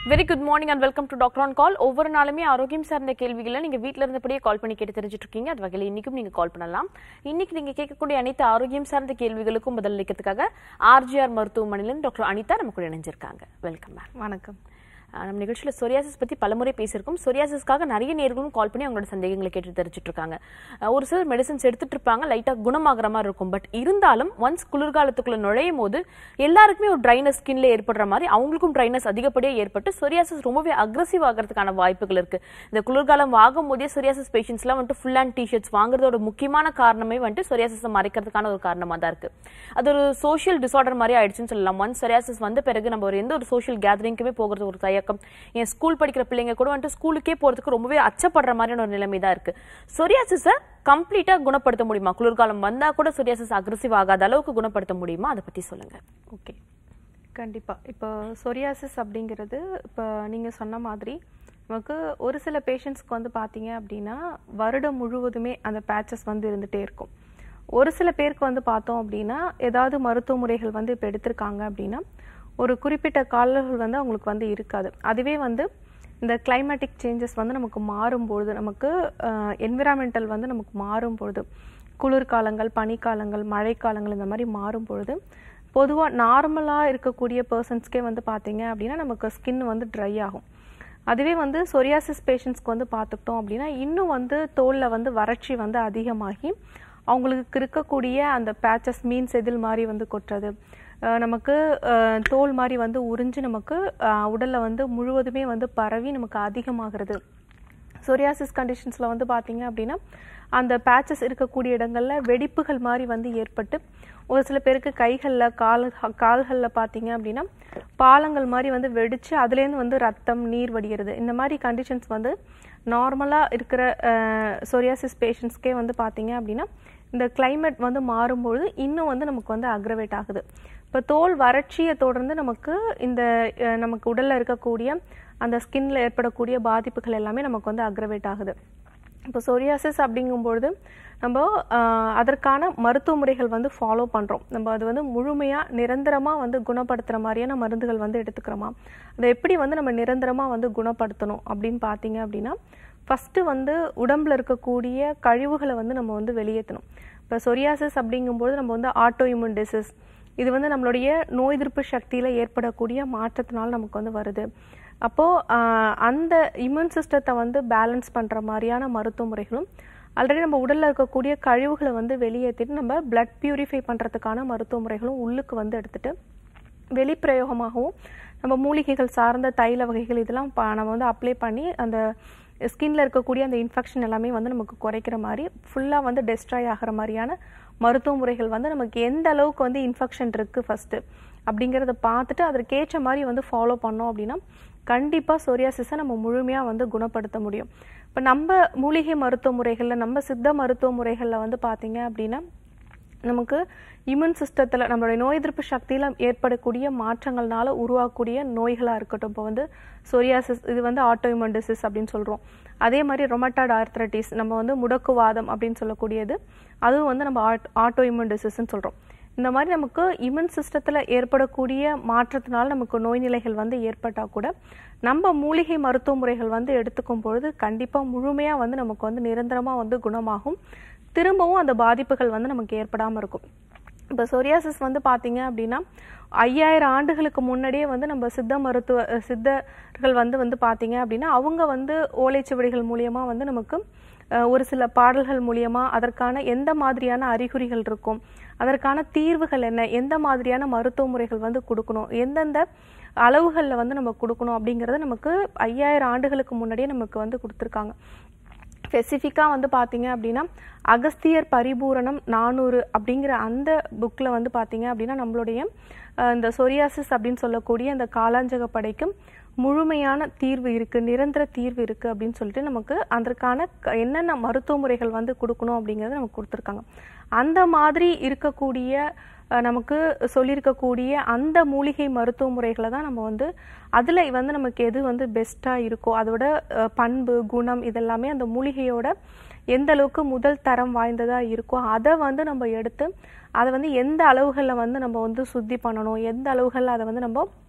Very good morning and welcome to doctor on call ஒவ்வொரு நாளுமே ஆரோக்கியம் சார்ந்த கேள்விகளை நீங்க வீட்ல இருந்தபடியே கால் பண்ணி கேட்டு தெரிஞ்சுட்டு இருக்கீங்க அது வகையில் இன்னைக்கும் நீங்க கால் பண்ணலாம் இன்னைக்கு நீங்க கேட்கக்கூடிய அனைத்து ஆரோக்கியம் சார்ந்த கேள்விகளுக்கும் பதிலளிக்கிறதுக்காக ஆர்ஜிஆர் மருத்துவமனையிலிருந்து டாக்டர் அனிதா நம்ம கூட இணைஞ்சிருக்காங்க வெல்கம் மேம் வணக்கம் அஹ் நம்ம நிகழ்ச்சியில் சொரியாசிஸ் பற்றி பலமுறை பேசியிருக்கோம் சொரியாசிஸ்க்காக நிறைய நேர்களும் கால் பண்ணி அவங்களோட சந்தேகங்களை கேட்டு தெரிஞ்சுட்டு இருக்காங்க அஹ் ஒரு சிலர் மெடிசன்ஸ் எடுத்துட்டு இருப்பாங்க லைட்டாக குணமாகிற மாதிரி இருக்கும் பட் இருந்தாலும் ஒன்ஸ் குளிர்காலத்துக்குள்ள நுழையும் போது எல்லாருக்குமே ஒரு ட்ரைனஸ் ஸ்கின்ல ஏற்படுற மாதிரி அவங்களுக்கும் ட்ரைனஸ் அதிகப்படியாக ஏற்பட்டு சொரியாசிஸ் ரொம்பவே அக்ரஸிவ் ஆகிறதுக்கான வாய்ப்புகள் இருக்கு இந்த குளிர்காலம் ஆகும் போதே சொரியாசிஸ் பேஷண்ட்ஸ்லாம் வந்துட்டு ஃபுல் அண்ட் டிஷர்ட்ஸ் வாங்குறதோட முக்கியமான காரணமே வந்துட்டு சொரியாசிஸை மறைக்கிறதுக்கான ஒரு காரணமாக தான் இருக்கு அது ஒரு சோஷியல் டிசார்டர் மாதிரி ஆயிடுச்சுன்னு சொல்லலாம் ஒன்ஸ் சொரியாசிஸ் வந்த பிறகு நம்ம ஒரு எந்த ஒரு சோஷியல் கேதரிங்குமே போகிறது ஒரு தயக்கம் என் ஸ்கூல் படிக்கிற பிள்ளைங்க கூட வந்துட்டு ஸ்கூலுக்கே போறதுக்கு ரொம்பவே அச்சப்படுற மாதிரியான ஒரு நிலைமை தான் இருக்கு சொரியாசிஸை கம்ப்ளீட்டா குணப்படுத்த முடியுமா குளிர்காலம் வந்தா கூட சொரியாசிஸ் அக்ரஸிவ் ஆகாத அளவுக்கு குணப்படுத்த முடியுமா அதை பத்தி சொல்லுங்க ஓகே கண்டிப்பா இப்போ சொரியாசிஸ் அப்படிங்கிறது இப்போ நீங்க சொன்ன மாதிரி நமக்கு ஒரு சில பேஷண்ட்ஸ்க்கு வந்து பார்த்தீங்க அப்படின்னா வருடம் முழுவதுமே அந்த பேச்சஸ் வந்து இருந்துகிட்டே இருக்கும் ஒரு சில பேருக்கு வந்து பார்த்தோம் அப்படின்னா ஏதாவது மருத்துவ முறைகள் வந்து இப்போ எடுத்திருக்காங்க அப்படின்னா ஒரு குறிப்பிட்ட காலங்கள் வந்து அவங்களுக்கு வந்து இருக்காது அதுவே வந்து இந்த கிளைமேட்டிக் சேஞ்சஸ் வந்து நமக்கு மாறும்பொழுது நமக்கு என்விரான்மெண்டல் வந்து நமக்கு மாறும்பொழுது குளிர்காலங்கள் பனிக்காலங்கள் மழைக்காலங்கள் இந்த மாதிரி மாறும்பொழுது பொதுவாக நார்மலாக இருக்கக்கூடிய பர்சன்ஸ்க்கே வந்து பார்த்தீங்க அப்படின்னா நமக்கு ஸ்கின் வந்து ட்ரை ஆகும் அதுவே வந்து சொரியாசிஸ் பேஷண்ட்ஸ்க்கு வந்து பார்த்துக்கிட்டோம் அப்படின்னா இன்னும் வந்து தோலில் வந்து வறட்சி வந்து அதிகமாகி அவங்களுக்கு இருக்கக்கூடிய அந்த பேச்சஸ் மீன் செதில் மாதிரி வந்து கொட்டுறது அஹ் நமக்கு அஹ் தோல் மாதிரி வந்து உறிஞ்சு நமக்கு அஹ் உடல்ல வந்து முழுவதுமே வந்து பரவி நமக்கு அதிகமாகிறது சொரியாசிஸ் கண்டிஷன்ஸில் வந்து பார்த்தீங்க அப்படின்னா அந்த பேச்சஸ் இருக்கக்கூடிய இடங்கள்ல வெடிப்புகள் மாதிரி வந்து ஏற்பட்டு ஒரு சில பேருக்கு கைகளில் கால் கால்களில் பார்த்தீங்க அப்படின்னா பாலங்கள் மாதிரி வந்து வெடிச்சு அதுலேருந்து வந்து ரத்தம் நீர் வடிகிறது இந்த மாதிரி கண்டிஷன்ஸ் வந்து நார்மலாக இருக்கிற சொரியாசிஸ் பேஷண்ட்ஸ்க்கே வந்து பார்த்தீங்க அப்படின்னா இந்த climate வந்து மாறும்பொழுது இன்னும் வந்து நமக்கு வந்து அக்ரவேட் ஆகுது இப்போ தோல் வறட்சியை தொடர்ந்து நமக்கு இந்த அஹ், நமக்கு உடல்ல இருக்கக்கூடிய அந்த ஸ்கின்ல ஏற்படக்கூடிய பாதிப்புகள் எல்லாமே நமக்கு வந்து அக்ரவேட் ஆகுது இப்போ சொரியாசிஸ் அப்படிங்கும்பொழுது நம்ம ஆஹ், அதற்கான மருத்துவ முறைகள் வந்து ஃபாலோ பண்ணுறோம் நம்ம அது வந்து முழுமையாக நிரந்தரமாக வந்து குணப்படுத்துகிற மாதிரியான மருந்துகள் வந்து எடுத்துக்கிறோமா அதை எப்படி வந்து நம்ம நிரந்தரமாக வந்து குணப்படுத்தணும் அப்படின்னு பார்த்தீங்க அப்படின்னா ஃபஸ்ட்டு வந்து உடம்புல இருக்கக்கூடிய கழிவுகளை வந்து நம்ம வந்து வெளியேற்றணும் இப்போ சொரியாசிஸ் அப்படிங்கும்போது நம்ம வந்து ஆட்டோ இம்யூன் டிசீஸ் இது வந்து நம்மளுடைய நோய் எதிர்ப்பு சக்தியில் ஏற்படக்கூடிய மாற்றத்தினால நமக்கு வந்து வருது அப்போது அந்த இம்யூன் சிஸ்டத்தை வந்து பேலன்ஸ் பண்ணுற மாதிரியான மருத்துவ முறைகளும் ஆல்ரெடி நம்ம உடலில் இருக்கக்கூடிய கழிவுகளை வந்து வெளியேற்றிட்டு நம்ம பிளட் பியூரிஃபை பண்ணுறதுக்கான மருத்துவ முறைகளும் உள்ளுக்கு வந்து எடுத்துட்டு வெளிப்பிரயோகமாகவும் நம்ம மூலிகைகள் சார்ந்த தைல வகைகள் இதெல்லாம் ப- நம்ம வந்து அப்ளை பண்ணி அந்த ஸ்கின்ல இருக்கக்கூடிய அந்த இன்ஃபெக்ஷன் எல்லாமே வந்து நமக்கு குறைக்கிற மாதிரி ஃபுல்லாக வந்து டெஸ்ட்ராய் ஆகிற மாதிரியான மருத்துவ முறைகள் வந்து நமக்கு எந்த அளவுக்கு வந்து இன்ஃபெக்ஷன் இருக்குது ஃபஸ்ட்டு அப்படிங்கிறத பார்த்துட்டு அதற்கேற்ற மாதிரி வந்து ஃபாலோ பண்ணோம் அப்படின்னா கண்டிப்பாக சொரியாசிஸை நம்ம முழுமையாக வந்து குணப்படுத்த முடியும் இப்போ நம்ம மூலிகை மருத்துவ முறைகளில் நம்ம சித்த மருத்துவ முறைகளில் வந்து பார்த்தீங்க அப்படின்னா நமக்கு இம்யூன் சிஸ்டத்தில் நம்மளுடைய நோய் எதிர்ப்பு சக்தியில் ஏற்படக்கூடிய மாற்றங்கள்னால உருவாகக்கூடிய நோய்களாக இருக்கட்டும் இப்போ வந்து சொரியாசிஸ் இது வந்து ஆட்டோ இம்யூன் டிசீஸ் அப்படின்னு சொல்கிறோம் அதே மாதிரி ரொமட்டாய்டு ஆர்த்ரட்டிஸ் நம்ம வந்து முடக்குவாதம் அப்படின்னு சொல்லக்கூடியது அதுவும் வந்து நம்ம ஆட்டோ இம்யூன் டிசீஸ்ன்னு சொல்கிறோம் இந்த மாதிரி நமக்கு இம்யூன் சிஸ்டத்தில் ஏற்படக்கூடிய மாற்றத்தினால நமக்கு நோய் நிலைகள் வந்து ஏற்பட்டால் கூட நம்ம மூலிகை மருத்துவ முறைகள் வந்து எடுத்துக்கும் பொழுது கண்டிப்பாக முழுமையாக வந்து நமக்கு வந்து நிரந்தரமாக வந்து குணமாகும் திரும்பவும் அந்த பாதிப்புகள் வந்து நமக்கு ஏற்படாமல் இருக்கும் இப்போ சொரியாசிஸ் வந்து பார்த்தீங்க அப்படின்னா ஐயாயிரம் ஆண்டுகளுக்கு முன்னாடியே வந்து நம்ம சித்த மருத்துவ அஹ் சித்தர்கள் வந்து வந்து பார்த்தீங்க அப்படின்னா அவங்க வந்து ஓலைச்சுவடிகள் மூலியமா வந்து நமக்கு அஹ், ஒரு சில பாடல்கள் மூலியமா அதற்கான எந்த மாதிரியான அறிகுறிகள் இருக்கும் அதற்கான தீர்வுகள் என்ன எந்த மாதிரியான மருத்துவ முறைகள் வந்து கொடுக்கணும் எந்தெந்த அளவுகளில் வந்து நம்ம கொடுக்கணும் அப்படிங்கிறத நமக்கு ஐயாயிரம் ஆண்டுகளுக்கு முன்னாடியே நமக்கு வந்து கொடுத்துருக்காங்க ஸ்பெசிஃபிக்காக வந்து பார்த்தீங்க அப்படின்னா அகஸ்தியர் பரிபூரணம் நானூறு அப்படிங்கிற அந்த புக்கில் வந்து பார்த்தீங்க அப்படின்னா நம்மளுடைய அஹ், இந்த சொரியாசிஸ் அப்படின்னு சொல்லக்கூடிய அந்த காலாஞ்சக படைக்கும் முழுமையான தீர்வு இருக்குது நிரந்தர தீர்வு இருக்குது அப்படின்னு சொல்லிட்டு நமக்கு அதற்கான க- என்னென்ன மருத்துவ முறைகள் வந்து கொடுக்கணும் அப்படிங்கிறத நமக்கு கொடுத்துருக்காங்க அந்த மாதிரி இருக்கக்கூடிய அஹ், நமக்கு சொல்லியிருக்கக்கூடிய அந்த மூலிகை மருத்துவ முறைகளை தான் நம்ம வந்து அதில் வந்து நமக்கு எது வந்து பெஸ்ட்டாக இருக்கோ அதோட அஹ், பண்பு குணம் இதெல்லாமே அந்த மூலிகையோட எந்த அளவுக்கு முதல் தரம் வாய்ந்ததாக இருக்கோ அதை வந்து நம்ம எடுத்து அதை வந்து எந்த அளவுகளில் வந்து நம்ம வந்து சுத்தி பண்ணணும் எந்த அளவுகளில் அதை வந்து நம்ம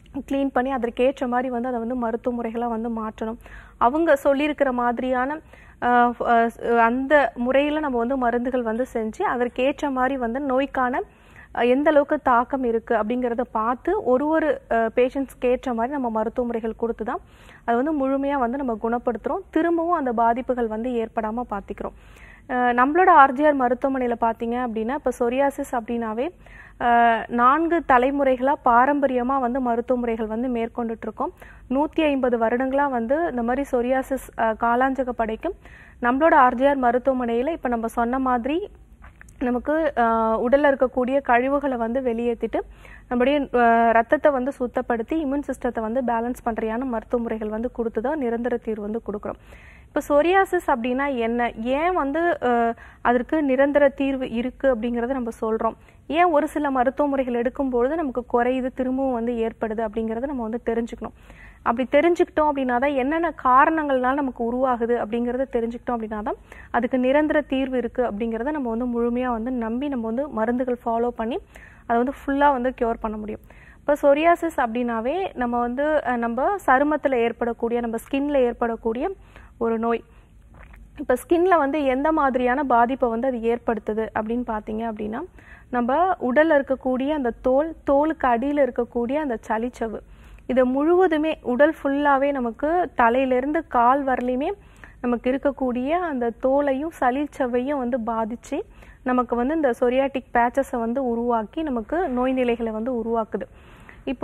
க்ளீன் பண்ணி அதற்கேற்ற மாதிரி வந்து அதை வந்து மருத்துவ முறைகளாக வந்து மாற்றணும் அவங்க சொல்லியிருக்கிற மாதிரியான ஆஹ் அஹ் அந்த முறையில் நம்ம வந்து மருந்துகள் வந்து செஞ்சு அதற்கேற்ற மாதிரி வந்து நோய்க்கான அஹ் எந்த அளவுக்கு தாக்கம் இருக்கு அப்படிங்கிறத பார்த்து ஒரு ஒரு பேஷண்ட்ஸ்க்கு ஏற்ற மாதிரி நம்ம மருத்துவ முறைகள் கொடுத்து தான் அதை வந்து முழுமையாக வந்து நம்ம குணப்படுத்துகிறோம் திரும்பவும் அந்த பாதிப்புகள் வந்து ஏற்படாமல் பார்த்துக்கிறோம் அஹ் நம்மளோட ஆர்ஜிஆர் மருத்துவமனையில் பார்த்தீங்க அப்படின்னா இப்போ சொரியாசிஸ் அப்படின்னாவே அஹ் நான்கு தலைமுறைகளாக பாரம்பரியமாக வந்து மருத்துவ முறைகள் வந்து மேற்கொண்டுட்டு இருக்கோம் நூற்றி ஐம்பது வருடங்களாக வந்து இந்த மாதிரி சொரியாசிஸ் அஹ் காலாஞ்சக படைக்கும் நம்மளோட ஆர்ஜிஆர் மருத்துவமனையில் இப்போ நம்ம சொன்ன மாதிரி நமக்கு ஆஹ், உடல்ல இருக்கக்கூடிய கழிவுகளை வந்து வெளியேற்றிட்டு நம்முடைய ஆஹ், ரத்தத்தை வந்து சுத்தப்படுத்தி இம்யூன் சிஸ்டத்தை வந்து பேலன்ஸ் பண்றியான மருத்துவ முறைகள் வந்து கொடுத்து தான் நிரந்தர தீர்வு வந்து கொடுக்குறோம் இப்போ சொரியாசிஸ் அப்படின்னா என்ன ஏன் வந்து ஆஹ், அதற்கு நிரந்தர தீர்வு இருக்கு அப்படிங்கறத நம்ம சொல்றோம் ஏன் ஒரு சில மருத்துவ முறைகள் எடுக்கும்பொழுது நமக்கு குறையுது திரும்பவும் வந்து ஏற்படுது அப்படிங்கறத நம்ம வந்து தெரிஞ்சுக்கணும் அப்படி தெரிஞ்சுக்கிட்டோம் அப்படின்னா தான் என்னென்ன காரணங்கள்னால நமக்கு உருவாகுது அப்படிங்கறத தெரிஞ்சுக்கிட்டோம் அப்படின்னா தான் அதுக்கு நிரந்தர தீர்வு இருக்கு அப்படிங்கறத நம்ம வந்து முழுமையா வந்து நம்பி நம்ம வந்து மருந்துகள் ஃபாலோ பண்ணி அதை வந்து ஃபுல்லா வந்து கியூர் பண்ண முடியும் இப்போ சொரியாசிஸ் அப்படின்னாவே நம்ம வந்து அஹ், நம்ம சருமத்துல ஏற்படக்கூடிய நம்ம ஸ்கின்ல ஏற்படக்கூடிய ஒரு நோய் இப்போ ஸ்கின்ல வந்து எந்த மாதிரியான பாதிப்பை வந்து அது ஏற்படுத்துது அப்படின்னு பார்த்தீங்க அப்படின்னா நம்ம உடல்ல இருக்கக்கூடிய அந்த தோல் தோலுக்கு அடியில் இருக்கக்கூடிய அந்த சளிச்சவு இது முழுவதுமே உடல் ஃபுல்லாவே நமக்கு தலையிலிருந்து கால் வரலையுமே நமக்கு இருக்கக்கூடிய அந்த தோலையும் சளிச்சவையும் வந்து பாதிச்சு நமக்கு வந்து இந்த சொரியாட்டிக் பேச்சஸை வந்து உருவாக்கி நமக்கு நோய் நிலைகளை வந்து உருவாக்குது இப்போ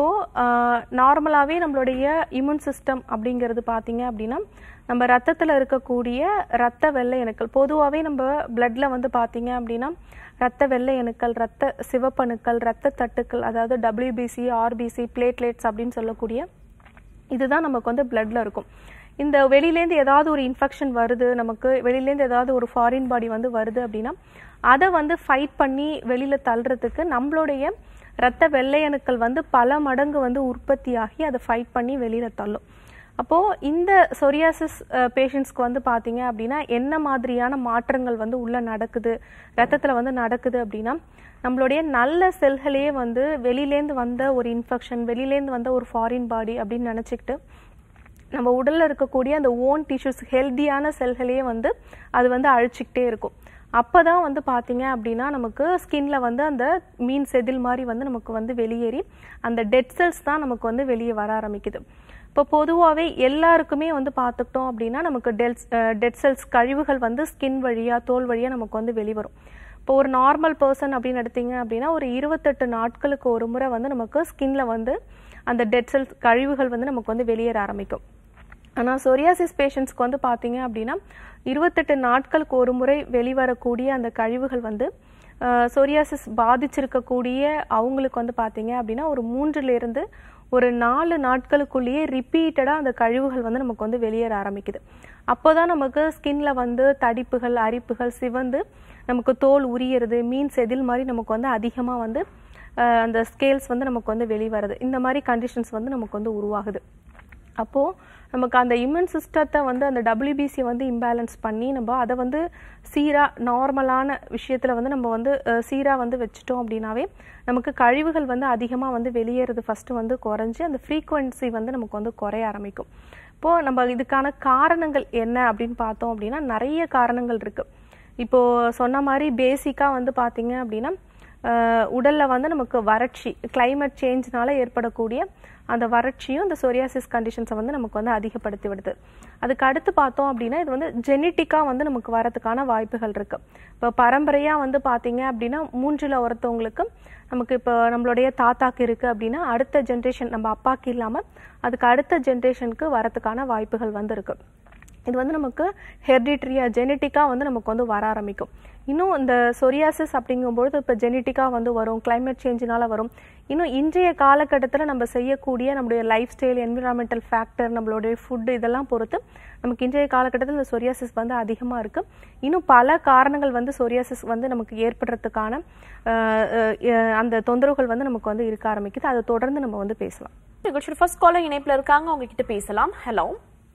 நார்மலாகவே நம்மளுடைய இம்யூன் சிஸ்டம் அப்படிங்கிறது பார்த்தீங்க அப்படின்னா நம்ம ரத்தத்தில் இருக்கக்கூடிய ரத்த வெள்ளை அணுக்கள் பொதுவாகவே நம்ம பிளட்ல வந்து பார்த்தீங்க அப்படின்னா ரத்த வெள்ளை அணுக்கள் ரத்த சிவப்பணுக்கள் ரத்த தட்டுக்கள் அதாவது டபிள்யூபிசி ஆர்பிசி பிளேட்லெட்ஸ் அப்படின்னு சொல்லக்கூடிய இதுதான் நமக்கு வந்து பிளட்ல இருக்கும் இந்த வெளியிலேருந்து ஏதாவது ஒரு இன்ஃபெக்ஷன் வருது நமக்கு வெளியிலேருந்து ஏதாவது ஒரு ஃபாரின் பாடி வந்து வருது அப்படின்னா அதை வந்து ஃபைட் பண்ணி வெளியில தள்ளுறதுக்கு நம்மளுடைய ரத்த வெள்ளை அணுக்கள் வந்து பல மடங்கு வந்து உற்பத்தியாகி அதை ஃபைட் பண்ணி வெளியில தள்ளும் அப்போ இந்த சொரியாசிஸ் பேஷண்ட்ஸ்க்கு வந்து பாத்தீங்க அப்படின்னா என்ன மாதிரியான மாற்றங்கள் வந்து உள்ள நடக்குது ரத்தத்துல வந்து நடக்குது அப்படின்னா நம்மளுடைய நல்ல செல்களையே வந்து வெளியிலேருந்து வந்த ஒரு இன்ஃபெக்ஷன் வெளியிலேருந்து வந்த ஒரு ஃபாரின் பாடி அப்படின்னு நினைச்சுக்கிட்டு நம்ம உடல்ல இருக்கக்கூடிய அந்த ஓன் டிஷ்யூஸ் ஹெல்தியான செல்களையே வந்து அது வந்து அழிச்சிக்கிட்டே இருக்கும் அப்பதான் வந்து பாத்தீங்க அப்படின்னா நமக்கு ஸ்கின்ல வந்து அந்த மீன் செதில் மாதிரி வந்து நமக்கு வந்து வெளியேறி அந்த டெட் செல்ஸ் தான் நமக்கு வந்து வெளியே வர ஆரம்பிக்குது இப்போ பொதுவாகவே எல்லாருக்குமே வந்து பார்த்துக்கிட்டோம் அப்படின்னா நமக்கு டெல்ஸ் டெட் செல்ஸ் கழிவுகள் வந்து ஸ்கின் வழியா தோல் வழியா நமக்கு வந்து வெளிவரும் இப்போ ஒரு நார்மல் பர்சன் அப்படின்னு எடுத்தீங்க அப்படின்னா ஒரு இருபத்தெட்டு நாட்களுக்கு ஒரு முறை வந்து நமக்கு ஸ்கின்ல வந்து அந்த டெட் செல்ஸ் கழிவுகள் வந்து நமக்கு வந்து வெளியேற ஆரம்பிக்கும் ஆனால் சொரியாசிஸ் பேஷண்ட்ஸ்க்கு வந்து பார்த்தீங்க அப்படின்னா இருபத்தெட்டு நாட்களுக்கு ஒரு முறை வெளிவரக்கூடிய அந்த கழிவுகள் வந்து சொரியாசிஸ் பாதிச்சிருக்கக்கூடிய அவங்களுக்கு வந்து பார்த்தீங்க அப்படின்னா ஒரு மூன்றுலேருந்து ஒரு நாலு நாட்களுக்குள்ளேயே ரிப்பீட்டடாக அந்த கழிவுகள் வந்து நமக்கு வந்து வெளியேற ஆரம்பிக்குது அப்போதான் நமக்கு ஸ்கின்ல வந்து தடிப்புகள் அரிப்புகள் சிவந்து நமக்கு தோல் உரியறது மீன் செதில் மாதிரி நமக்கு வந்து அதிகமாக வந்து அஹ், அந்த ஸ்கேல்ஸ் வந்து நமக்கு வந்து வெளிவருது இந்த மாதிரி கண்டிஷன்ஸ் வந்து நமக்கு வந்து உருவாகுது அப்போ நமக்கு அந்த இம்யூன் சிஸ்டத்தை வந்து அந்த டபிள்யூபிசி வந்து இம்பேலன்ஸ் பண்ணி நம்ம அதை வந்து சீரா நார்மலான விஷயத்துல வந்து நம்ம வந்து அஹ், சீரா வந்து வச்சுட்டோம் அப்படின்னாவே நமக்கு கழிவுகள் வந்து அதிகமா வந்து வெளியேறது ஃபர்ஸ்ட் வந்து குறைஞ்சு அந்த ஃப்ரீக்குவென்சி வந்து நமக்கு வந்து குறைய ஆரம்பிக்கும் இப்போ நம்ம இதுக்கான காரணங்கள் என்ன அப்படின்னு பார்த்தோம் அப்படின்னா நிறைய காரணங்கள் இருக்கு இப்போ சொன்ன மாதிரி பேசிக்கா வந்து பாத்தீங்க அப்படின்னா அஹ் உடல்ல வந்து நமக்கு வறட்சி climate சேஞ்ச்னால ஏற்படக்கூடிய அந்த வறட்சியும் இந்த சொரியாசிஸ் கண்டிஷன்ஸை வந்து நமக்கு வந்து அதிகப்படுத்தி விடுது அதுக்கு அடுத்து பார்த்தோம் அப்படின்னா இது வந்து ஜெனட்டிக்கா வந்து நமக்கு வரதுக்கான வாய்ப்புகள் இருக்கு இப்போ பரம்பரையா வந்து பாத்தீங்க அப்படின்னா மூன்றுல ஒருத்தவங்களுக்கு நமக்கு இப்போ நம்மளுடைய தாத்தாக்கு இருக்கு அப்படின்னா அடுத்த ஜென்ரேஷன் நம்ம அப்பாக்கு இல்லாம அதுக்கு அடுத்த ஜென்ரேஷனுக்கு வரதுக்கான வாய்ப்புகள் வந்து இருக்கு இது வந்து நமக்கு ஹெர்டிட்ரியா ஜெனட்டிக்காக வந்து நமக்கு வந்து வர ஆரம்பிக்கும் இன்னும் இந்த சொரியாசிஸ் அப்படிங்கும்பொழுது இப்போ ஜெனட்டிக்காக வந்து வரும் climate சேஞ்சினால வரும் இன்னும் இன்றைய காலகட்டத்தில் நம்ம செய்யக்கூடிய நம்மளுடைய லைஃப் ஸ்டைல் என்விரான்மெண்டல் ஃபேக்டர் நம்மளுடைய ஃபுட் இதெல்லாம் பொறுத்து நமக்கு இன்றைய காலகட்டத்தில் இந்த சொரியாசிஸ் வந்து அதிகமாக இருக்கு இன்னும் பல காரணங்கள் வந்து சொரியாசிஸ் வந்து நமக்கு ஏற்படுறதுக்கான அஹ், அஹ், அந்த தொந்தரவுகள் வந்து நமக்கு வந்து இருக்க ஆரம்பிக்குது அதை தொடர்ந்து நம்ம வந்து பேசலாம் நிகழ்ச்சியோட ஃபர்ஸ்ட் காலர் இணைப்புல இருக்காங்க அவங்க கிட்ட பேசலாம் ஹலோ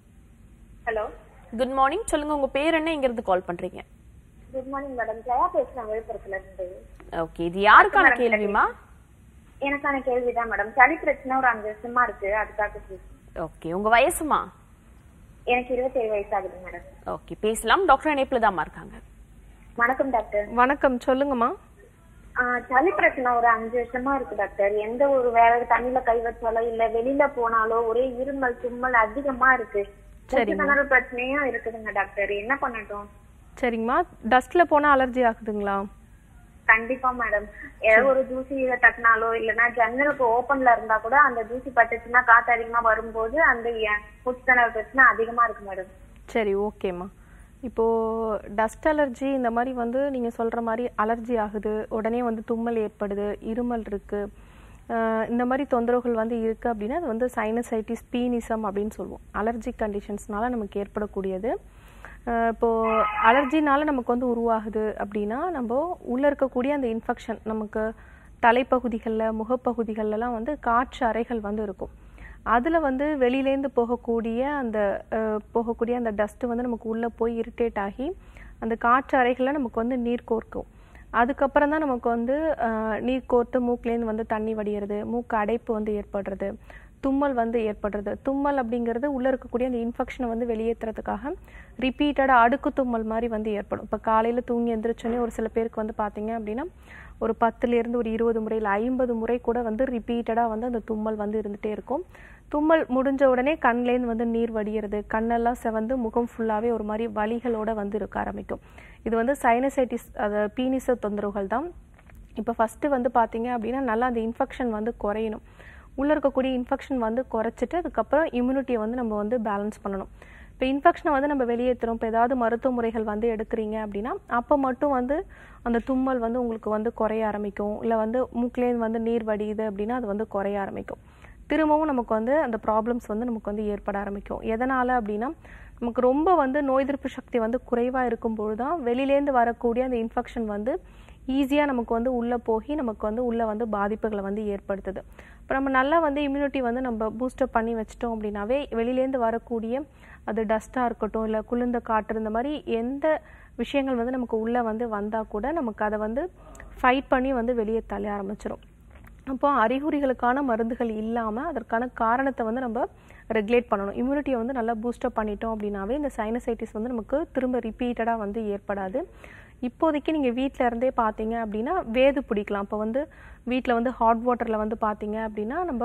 ஹலோ குட் மார்னிங் சொல்லுங்க உங்க பேர் என்ன இங்க இருந்து கால் பண்றீங்க குட் மார்னிங் மேடம் ஜெயா பேசுறேன் விழுப்புரத்துல இருந்து ஓகே இது யாருக்கான கேள்விமா எனக்கான கேள்விதான் மேடம் சளி பிரச்சனை ஒரு அஞ்சு வருஷமா இருக்கு அதுக்காக கேக்குறேன். ஓகே உங்க வயசுமா எனக்கு இருபத்தேழு வயசு ஆகுது மேடம் ஓகே பேசலாம் டாக்டர் இணைப்புல தாம்மா இருக்காங்க வணக்கம் டாக்டர் வணக்கம் சொல்லுங்கம்மா ஆ, சளி பிரச்சனை ஒரு அஞ்சு வருஷமா இருக்கு டாக்டர் எந்த ஒரு வேற தண்ணியில கை வச்சாலோ இல்ல வெளியில போனாலோ ஒரே இருமல் தும்மல் அதிகமா இருக்கு மூச்சு திணறல் பிரச்சனையும் இருக்குதுங்க டாக்டர் என்ன பண்ணட்டும் சரிங்கம்மா டஸ்ட்ல போனா அலர்ஜி ஆகுதுங்களா கண்டிப்பா மேடம் ஏதாவது ஒரு தூசி தட்டினாலோ இல்லைன்னா ஜன்னலுக்கு ஓபன்ல இருந்தா கூட அந்த தூசி பட்டுச்சுன்னா காத்து அதிகமா வரும்போது அந்த எ- மூச்சு திணறல் பிரச்சனை அதிகமா இருக்கு மேடம் சரி ஓகேம்மா இப்போ டஸ்ட் அலர்ஜி இந்த மாதிரி வந்து நீங்க சொல்ற மாதிரி அலர்ஜி ஆகுது உடனே வந்து தும்மல் ஏற்படுது இருமல் இருக்கு அஹ் இந்த மாதிரி தொந்தரவுகள் வந்து இருக்கு அப்படின்னா அது வந்து சைனசைட்டிஸ் பீனிசம் அப்படின்னு சொல்லுவோம் அலர்ஜிக் கண்டிஷன்ஸ்னால நமக்கு ஏற்படக்கூடியது அஹ் இப்போ அலர்ஜினால நமக்கு வந்து உருவாகுது அப்படின்னா நம்ம உள்ள இருக்கக்கூடிய அந்த இன்ஃபெக்ஷன் நமக்கு தலைப்பகுதிகளில் முகப்பகுதிகள்லாம் வந்து காற்று அறைகள் வந்து இருக்கும் அதில் வந்து வெளியிலேருந்து போகக்கூடிய அந்த அஹ், போகக்கூடிய அந்த டஸ்ட்டு வந்து நமக்கு உள்ளே போய் இரிட்டேட் ஆகி அந்த காற்று அறைகளில் நமக்கு வந்து நீர் கோர்க்கும் அதுக்கப்புறம் தான் நமக்கு வந்து அஹ், நீர் கோர்த்து மூக்குலேருந்து வந்து தண்ணி வடிகிறது மூக்கு அடைப்பு வந்து ஏற்படுறது தும்மல் வந்து ஏற்படுறது தும்மல் அப்படிங்கிறது உள்ளே இருக்கக்கூடிய அந்த இன்ஃபெக்ஷனை வந்து வெளியேற்றுறதுக்காக ரிப்பீட்டடாக அடுக்கு தும்மல் மாதிரி வந்து ஏற்படும் இப்போ காலையில் தூங்கி எந்திரிச்சோன்னே ஒரு சில பேருக்கு வந்து பார்த்தீங்க அப்படின்னா ஒரு பத்துலேருந்து ஒரு இருபது முறை இல்லை ஐம்பது முறை கூட வந்து ரிப்பீட்டடாக வந்து அந்த தும்மல் வந்து இருந்துகிட்டே இருக்கும் தும்மல் முடிஞ்ச உடனே கண்லேருந்து வந்து நீர் வடிகிறது கண்ணெல்லாம் செவந்து முகம் ஃபுல்லாகவே ஒரு மாதிரி வலிகளோட வந்து இருக்க ஆரம்பிக்கும் இது வந்து சைனசைட்டிஸ் அது பீனிச தொந்தரவுகள் தான் இப்போ ஃபஸ்ட்டு வந்து பார்த்தீங்க அப்படின்னா நல்லா அந்த இன்ஃபெக்ஷன் வந்து குறையணும் உள்ளே இருக்கக்கூடிய இன்ஃபெக்ஷன் வந்து குறைச்சிட்டு அதுக்கப்புறம் இம்யூனிட்டியை வந்து நம்ம வந்து பேலன்ஸ் பண்ணணும் இப்போ இன்ஃபெக்ஷனை வந்து நம்ம வெளியேற்றுறோம் இப்போ ஏதாவது மருத்துவ முறைகள் வந்து எடுக்கிறீங்க அப்படின்னா அப்போ மட்டும் வந்து அந்த தும்மல் வந்து உங்களுக்கு வந்து குறைய ஆரம்பிக்கும் இல்லை வந்து மூக்குலேருந்து வந்து நீர் வடியுது அப்படின்னா அது வந்து குறைய ஆரம்பிக்கும் திரும்பவும் நமக்கு வந்து அந்த ப்ராப்ளம்ஸ் வந்து நமக்கு வந்து ஏற்பட ஆரம்பிக்கும் எதனால் அப்படின்னா நமக்கு ரொம்ப வந்து நோய் எதிர்ப்பு சக்தி வந்து குறைவாக இருக்கும்போது தான் வெளியிலேருந்து வரக்கூடிய அந்த இன்ஃபெக்ஷன் வந்து ஈஸியாக நமக்கு வந்து உள்ளே போய் நமக்கு வந்து உள்ளே வந்து பாதிப்புகளை வந்து ஏற்படுத்துது இப்போ நம்ம நல்லா வந்து இம்யூனிட்டி வந்து நம்ம பூஸ்டப் பண்ணி வச்சிட்டோம் அப்படின்னாவே வெளியிலேருந்து வரக்கூடிய அது டஸ்ட்டாக இருக்கட்டும் இல்லை குளிர்ந்த காற்று இந்த மாதிரி எந்த விஷயங்கள் வந்து நமக்கு உள்ளே வந்து வந்தால் கூட நமக்கு அதை வந்து ஃபைட் பண்ணி வந்து வெளியே தள்ள ஆரம்பிச்சிடும் அப்போ அறிகுறிகளுக்கான மருந்துகள் இல்லாமல் அதற்கான காரணத்தை வந்து நம்ம ரெகுலேட் பண்ணணும் இம்யூனிட்டியை வந்து நல்லா பூஸ்டப் பண்ணிட்டோம் அப்படின்னாவே இந்த சைனசைட்டிஸ் வந்து நமக்கு திரும்ப ரிப்பீட்டடாக வந்து ஏற்படாது இப்போதைக்கு நீங்கள் வீட்டில் இருந்தே பார்த்தீங்க அப்படின்னா வேது பிடிக்கலாம் இப்போ வந்து வீட்டில் வந்து ஹாட் வாட்டரில் வந்து பார்த்தீங்க அப்படின்னா நம்ம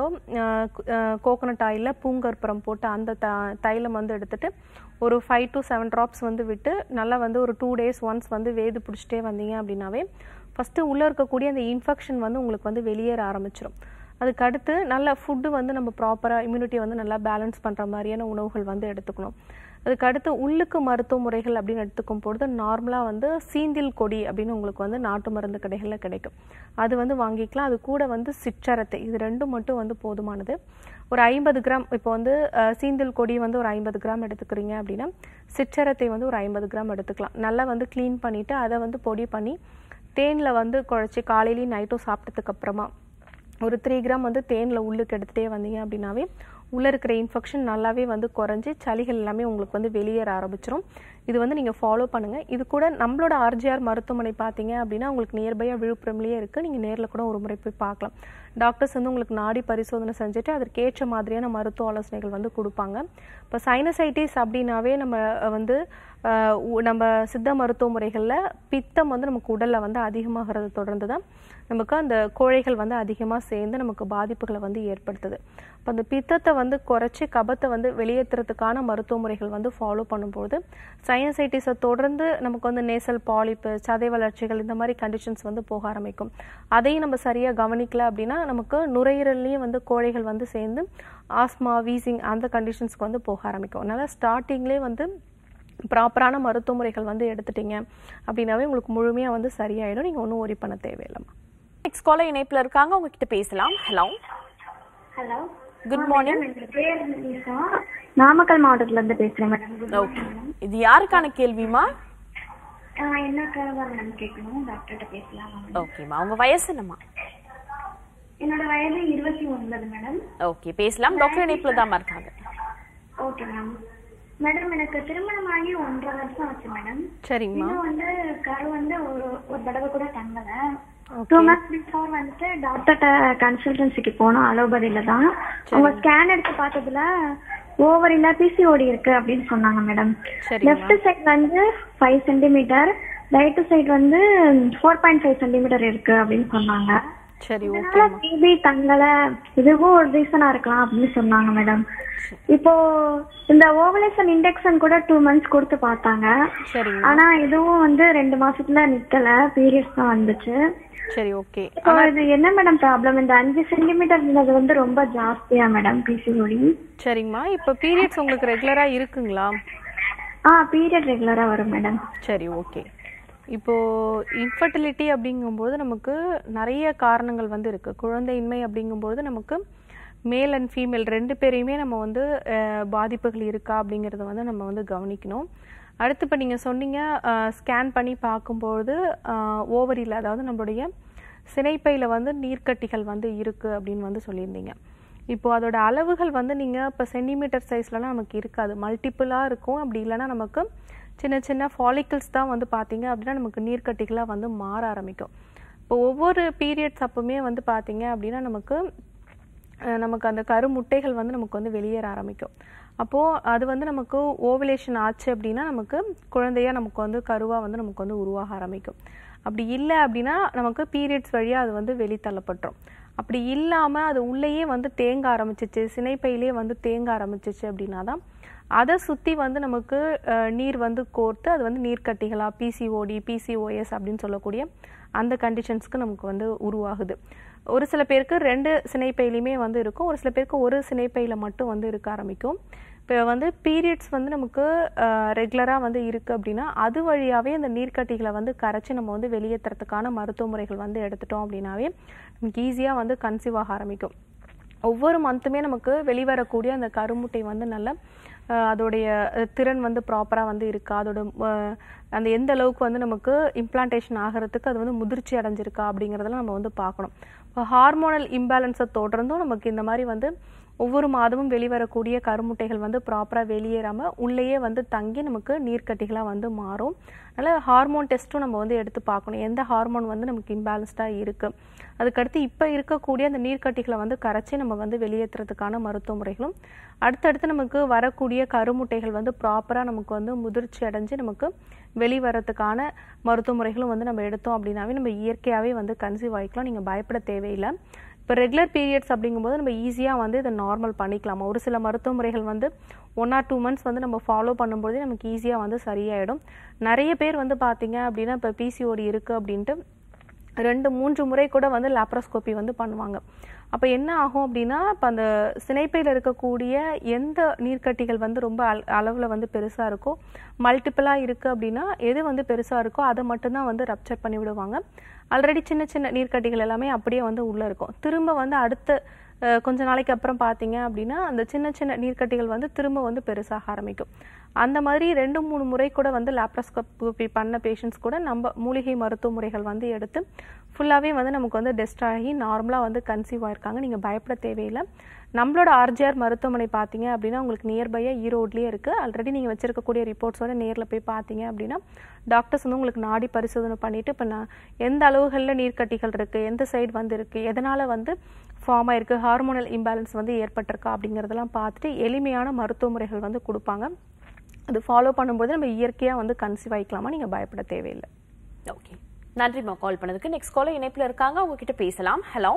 கோகோனட் ஆயிலில் பூங்கற்புரம் போட்டு அந்த த தைலம் வந்து எடுத்துட்டு ஒரு ஃபைவ் டு செவன் ட்ராப்ஸ் வந்து விட்டு நல்லா வந்து ஒரு டூ டேஸ் ஒன்ஸ் வந்து வேது பிடிச்சிட்டே வந்தீங்க அப்படின்னாவே ஃபஸ்ட்டு உள்ளே இருக்கக்கூடிய அந்த இன்ஃபெக்ஷன் வந்து உங்களுக்கு வந்து வெளியேற ஆரம்பிச்சிடும் அதுக்கு அடுத்து நல்ல ஃபுட்டு வந்து நம்ம ப்ராப்பராக இம்யூனிட்டியை வந்து நல்லா பேலன்ஸ் பண்ணுற மாதிரியான உணவுகள் வந்து எடுத்துக்கணும் அதுக்கு அடுத்து உள்ளுக்கு மருத்துவ முறைகள் அப்படின்னு எடுத்துக்கும் பொழுது நார்மலாக வந்து சீந்தில் கொடி அப்படின்னு உங்களுக்கு வந்து நாட்டு மருந்து கடைகளில் கிடைக்கும் அது வந்து வாங்கிக்கலாம் அது கூட வந்து சிற்றரத்தை இது ரெண்டும் மட்டும் வந்து போதுமானது ஒரு ஐம்பது கிராம் இப்போ வந்து அஹ், சீந்தில் கொடி வந்து ஒரு ஐம்பது கிராம் எடுத்துக்கிறீங்க அப்படின்னா சிற்றரத்தை வந்து ஒரு ஐம்பது கிராம் எடுத்துக்கலாம் நல்லா வந்து க்ளீன் பண்ணிவிட்டு அதை வந்து பொடி பண்ணி தேனில் வந்து குழச்சி காலையிலையும் நைட்டும் சாப்பிட்டதுக்கு அப்புறமா ஒரு த்ரீ கிராம் வந்து தேனில் உள்ளுக்கு எடுத்துகிட்டே வந்தீங்க அப்படின்னாவே உள்ளே இருக்கிற இன்ஃபெக்ஷன் நல்லாவே வந்து குறைஞ்சி சளிகள் எல்லாமே உங்களுக்கு வந்து வெளியேற ஆரம்பிச்சிரும் இது வந்து நீங்கள் ஃபாலோ பண்ணுங்கள் இது கூட நம்மளோட ஆர்ஜிஆர் மருத்துவமனை பார்த்தீங்க அப்படின்னா உங்களுக்கு நியர்பையாக விழுப்புரம்லேயே இருக்குது நீங்கள் நேரில் கூட ஒரு முறை போய் பார்க்கலாம் டாக்டர்ஸ் வந்து உங்களுக்கு நாடி பரிசோதனை செஞ்சுட்டு அதற்கேற்ற மாதிரியான மருத்துவ ஆலோசனைகள் வந்து கொடுப்பாங்க இப்போ சைனசைட்டிஸ் அப்படின்னாவே நம்ம அஹ், வந்து அஹ், உ- நம்ம சித்த மருத்துவ முறைகளில் பித்தம் வந்து நமக்கு உடலில் வந்து அதிகமாகிறது தொடர்ந்து தான் நமக்கு அந்த கோழைகள் வந்து அதிகமாக சேர்ந்து நமக்கு பாதிப்புகளை வந்து ஏற்படுத்துது அப்போ அந்த பித்தத்தை வந்து குறைச்சி கபத்தை வந்து வெளியேற்றுறதுக்கான மருத்துவ முறைகள் வந்து ஃபாலோ பண்ணும்போது சைனசைட்டிஸை தொடர்ந்து நமக்கு வந்து நேசல் பாலிப்பு சதை வளர்ச்சிகள் இந்த மாதிரி கண்டிஷன்ஸ் வந்து போக ஆரம்பிக்கும் அதையும் நம்ம சரியாக கவனிக்கல அப்படின்னா நமக்கு நுரையீரல்லையும் வந்து கோழைகள் வந்து சேர்ந்து ஆஸ்மா வீசிங் அந்த கண்டிஷன்ஸ்க்கு வந்து போக ஆரம்பிக்கும் அதனால் ஸ்டார்டிங்லேயே வந்து ப்ராப்பரான மருத்துவ முறைகள் வந்து எடுத்துட்டீங்க அப்படின்னாவே உங்களுக்கு முழுமையாக வந்து சரியாயிடும் நீங்கள் ஒன்றும் ஒரி பண்ண தேவையில்லைம்மா நெக்ஸ்ட் காலர் இணைப்புல இருக்காங்க உங்ககிட்ட பேசலாம் hello hello good morning Namakkal மாவட்டத்துல இருந்து பேசுறேன் மேடம் ஓகே இது யாருக்கான கேள்விமா என்னக்காக மேடம் கேட்கணும் டாக்டர்கிட்ட பேசலாம் ஓகேம்மா உங்க வயசு என்னம்மா என்னோட வயது இருபத்தி ஒன்பது மேடம் ஓகே பேசலாம் டாக்டர் இணைப்புல தாம்மா இருக்காங்க ஓகே மேம் மேடம் எனக்கு திருமணம் ஆகி ஒன்றரை வருஷம் ஆச்சு மேடம் சரிங்கம்மா இன்னும் வந்து கரு வந்து ஒரு ஒரு தடவை கூட தங்கல டூ மந்த்ஸ் பிஃபோர் வந்துட்டு டாக்டர்கிட்ட கன்சல்டன்சிக்கு போனோம் அலோபதியில தான் அவங்க ஸ்கேன் எடுத்து பார்த்ததுல ஓவரில பிசிஓடி இருக்கு அப்படின்னு சொன்னாங்க மேடம் சரிங்கம்மா. லெஃப்ட் சைடு வந்து ஃபைவ் சென்டிமீட்டர் ரைட் சைடு வந்து ஃபோர் பாயிண்ட் ஃபைவ் சென்டிமீட்டர் இருக்கு அப்படின்னு சொன்னாங்க சரி அதனால ஓகேம்மா பேபி தங்கல இதுவும் ஒரு ரீசனா இருக்கலாம் அப்படின்னு சொன்னாங்க மேடம் இப்போ இந்த ஓவலேஷன் இண்டெக்ஷன் கூட டூ மந்த்ஸ் கொடுத்து பார்த்தாங்க சரிங்கம்மா ஆனா இதுவும் வந்து ரெண்டு மாசத்துல நிக்கல பீரியட்ஸ் தான் வந்துச்சு சரி ஓகே இப்போ இது என்ன மேடம் ப்ராப்ளம் இந்த அஞ்சு சென்டிமீட்டர் இருந்தது வந்து ரொம்ப ஜாஸ்தியா மேடம் பிசிஓடி சரிங்கம்மா இப்போ பீரியட்ஸ் உங்களுக்கு ரெகுலரா இருக்குங்களா ஆ பீரியட் ரெகுலரா வரும் மேடம் சரி ஓகே இப்போ இன்ஃபர்டிலிட்டி அப்படிங்கும்போது நமக்கு நிறைய காரணங்கள் வந்து இருக்கு குழந்தையின்மை அப்படிங்கும்போது நமக்கு மேல் அண்ட் ஃபீமேல் ரெண்டு பேரையுமே நம்ம வந்து அஹ், பாதிப்புகள் இருக்கா அப்படிங்கிறத வந்து நம்ம வந்து கவனிக்கணும் அடுத்து இப்போ நீங்கள் சொன்னீங்க ஸ்கேன் பண்ணி பார்க்கும்போது ஓவரியில் அதாவது நம்மளுடைய சினைப்பையில் வந்து நீர்க்கட்டிகள் வந்து இருக்கு அப்படின்னு வந்து சொல்லியிருந்தீங்க இப்போ அதோட அளவுகள் வந்து நீங்கள் இப்போ சென்டிமீட்டர் சைஸ்லலாம் நமக்கு இருக்காது மல்டிப்புளாக இருக்கும் அப்படி இல்லைன்னா நமக்கு சின்ன சின்ன ஃபாலிக்கிள்ஸ் தான் வந்து பார்த்தீங்க அப்படின்னா நமக்கு நீர்க்கட்டிகளாக வந்து மாற ஆரம்பிக்கும் இப்போ ஒவ்வொரு பீரியட்ஸ் அப்பவுமே வந்து பார்த்தீங்க அப்படின்னா நமக்கு அஹ், நமக்கு அந்த கருமுட்டைகள் வந்து நமக்கு வந்து வெளியேற ஆரம்பிக்கும் அப்போது அது வந்து நமக்கு ஓவலேஷன் ஆச்சு அப்படின்னா நமக்கு குழந்தையா நமக்கு வந்து கருவாக வந்து நமக்கு வந்து உருவாக ஆரம்பிக்கும் அப்படி இல்லை அப்படின்னா நமக்கு பீரியட்ஸ் வழியாக அது வந்து வெளித்தள்ளப்பட்டுரும் அப்படி இல்லாமல் அது உள்ளேயே வந்து தேங்க ஆரம்பிச்சிச்சு சினைப்பையிலே வந்து தேங்க ஆரம்பிச்சிச்சு அப்படின்னா தான் அதை சுற்றி வந்து நமக்கு அஹ், நீர் வந்து கோர்த்து அது வந்து நீர்க்கட்டிகளா பிசிஓடி பிசிஓஎஸ் அப்படின்னு சொல்லக்கூடிய அந்த கண்டிஷன்ஸ்க்கு நமக்கு வந்து உருவாகுது ஒரு சில பேருக்கு ரெண்டு சினைப்பையிலையுமே வந்து இருக்கும் ஒரு சில பேருக்கு ஒரு சினைப்பையில் மட்டும் வந்து இருக்க ஆரம்பிக்கும் இப்போ வந்து பீரியட்ஸ் வந்து நமக்கு ரெகுலராக வந்து இருக்குது அப்படின்னா அது வழியாகவே அந்த நீர்க்கட்டிகளை வந்து கரைச்சி நம்ம வந்து வெளியேற்றுறதுக்கான மருத்துவ முறைகள் வந்து எடுத்துட்டோம் அப்படின்னாவே நமக்கு ஈஸியாக வந்து கன்சீவ் ஆக ஆரம்பிக்கும் ஒவ்வொரு மந்த்துமே நமக்கு வெளிவரக்கூடிய அந்த கருமுட்டை வந்து நல்ல அஹ், அதோடைய அஹ், திறன் வந்து ப்ராப்பராக வந்து இருக்கா அதோட அஹ், அந்த எந்த அளவுக்கு வந்து நமக்கு இம்ப்ளான்டேஷன் ஆகிறதுக்கு அது வந்து முதிர்ச்சி அடைஞ்சிருக்கா அப்படிங்கிறதெல்லாம் நம்ம வந்து பார்க்கணும் இப்போ ஹார்மோனல் இம்பேலன்ஸை தொடர்ந்தும் நமக்கு இந்த மாதிரி வந்து ஒவ்வொரு மாதமும் வெளிவரக்கூடிய கருமுட்டைகள் வந்து ப்ராப்பராக வெளியேறாமல் உள்ளேயே வந்து தங்கி நமக்கு நீர்க்கட்டிகளாக வந்து மாறும் அதனால் ஹார்மோன் டெஸ்ட்டும் நம்ம வந்து எடுத்து பார்க்கணும் எந்த ஹார்மோன் வந்து நமக்கு இம்பேலன்ஸ்டாக இருக்குது அதுக்கடுத்து இப்போ இருக்கக்கூடிய அந்த நீர்க்கட்டிகளை வந்து கரைச்சி நம்ம வந்து வெளியேற்றுறதுக்கான மருத்துவ முறைகளும் அடுத்தடுத்து நமக்கு வரக்கூடிய கருமுட்டைகள் வந்து ப்ராப்பராக நமக்கு வந்து முதிர்ச்சி அடைஞ்சு நமக்கு வெளிவரத்துக்கான மருத்துவ முறைகளும் வந்து நம்ம எடுத்தோம் அப்படின்னாவே நம்ம இயற்கையாகவே வந்து கன்சீவ் ஆகிக்கலாம் நீங்கள் பயப்பட தேவையில்லை இப்போ ரெகுலர் பீரியட்ஸ் அப்படிங்கும்போது நம்ம ஈஸியாக வந்து இதை நார்மல் பண்ணிக்கலாம் ஒரு சில மருத்துவ முறைகள் வந்து ஒன் ஆர் டூ மந்த்ஸ் வந்து நம்ம ஃபாலோ பண்ணும்போதே நமக்கு ஈஸியாக வந்து சரியாயிடும் நிறைய பேர் வந்து பார்த்தீங்க அப்படின்னா இப்போ பிசிஓடி இருக்குது அப்படின்ட்டு ரெண்டு மூன்று முறை கூட வந்து லாப்ரோஸ்கோபி வந்து பண்ணுவாங்க அப்போ என்ன ஆகும் அப்படின்னா இப்போ அந்த சினைப்பையில் இருக்கக்கூடிய எந்த நீர்க்கட்டிகள் வந்து ரொம்ப அள அளவில் வந்து பெருசாக இருக்கோ மல்டிப்பிளாக இருக்குது அப்படின்னா எது வந்து பெருசாக இருக்கோ அதை மட்டும்தான் வந்து ரப்சர் பண்ணி விடுவாங்க ஆல்ரெடி சின்ன சின்ன நீர்க்கட்டிகள் எல்லாமே அப்படியே வந்து உள்ளே இருக்கும் திரும்ப வந்து அடுத்த அஹ், கொஞ்ச நாளைக்கு அப்புறம் பார்த்தீங்க அப்படின்னா அந்த சின்ன சின்ன நீர்க்கட்டிகள் வந்து திரும்ப வந்து பெருசாக ஆரம்பிக்கும் அந்த மாதிரி ரெண்டு மூணு முறை கூட வந்து லாப்ரோஸ்கோபி பண்ண பேஷண்ட்ஸ் கூட நம்ம மூலிகை மருத்துவ முறைகள் வந்து எடுத்து ஃபுல்லாகவே வந்து நமக்கு வந்து டெஸ்ட் ஆகி நார்மலாக வந்து கன்சீவ் ஆயிருக்காங்க நீங்கள் பயப்பட தேவையில்லை நம்மளோட ஆர்ஜிஆர் மருத்துவமனை பார்த்தீங்க அப்படின்னா உங்களுக்கு நியர்பையாக ஈரோட்லேயே இருக்குது ஆல்ரெடி நீங்கள் வச்சிருக்கக்கூடிய ரிப்போர்ட்ஸோட நேரில் போய் பார்த்தீங்க அப்படின்னா டாக்டர்ஸ் வந்து உங்களுக்கு நாடி பரிசோதனை பண்ணிவிட்டு இப்போ நான் எந்த அளவுகளில் நீர்க்கட்டிகள் இருக்குது எந்த சைடு வந்து இருக்குது எதனால் வந்து ஃபார்ம் ஆயிருக்கு ஹார்மோனல் இம்பேலன்ஸ் வந்து ஏற்பட்டிருக்கா அப்படிங்கிறதெல்லாம் பார்த்துட்டு எளிமையான மருத்துவ முறைகள் வந்து கொடுப்பாங்க அது ஃபாலோ பண்ணும்போது நம்ம இயற்கையாக வந்து கன்சீவ் ஆகிக்கலாமா நீங்கள் பயப்பட தேவையில்லை ஓகே நன்றிம்மா கால் பண்ணதுக்கு நெக்ஸ்ட் காலர் இணைப்புல இருக்காங்க அவங்க கிட்ட பேசலாம் ஹலோ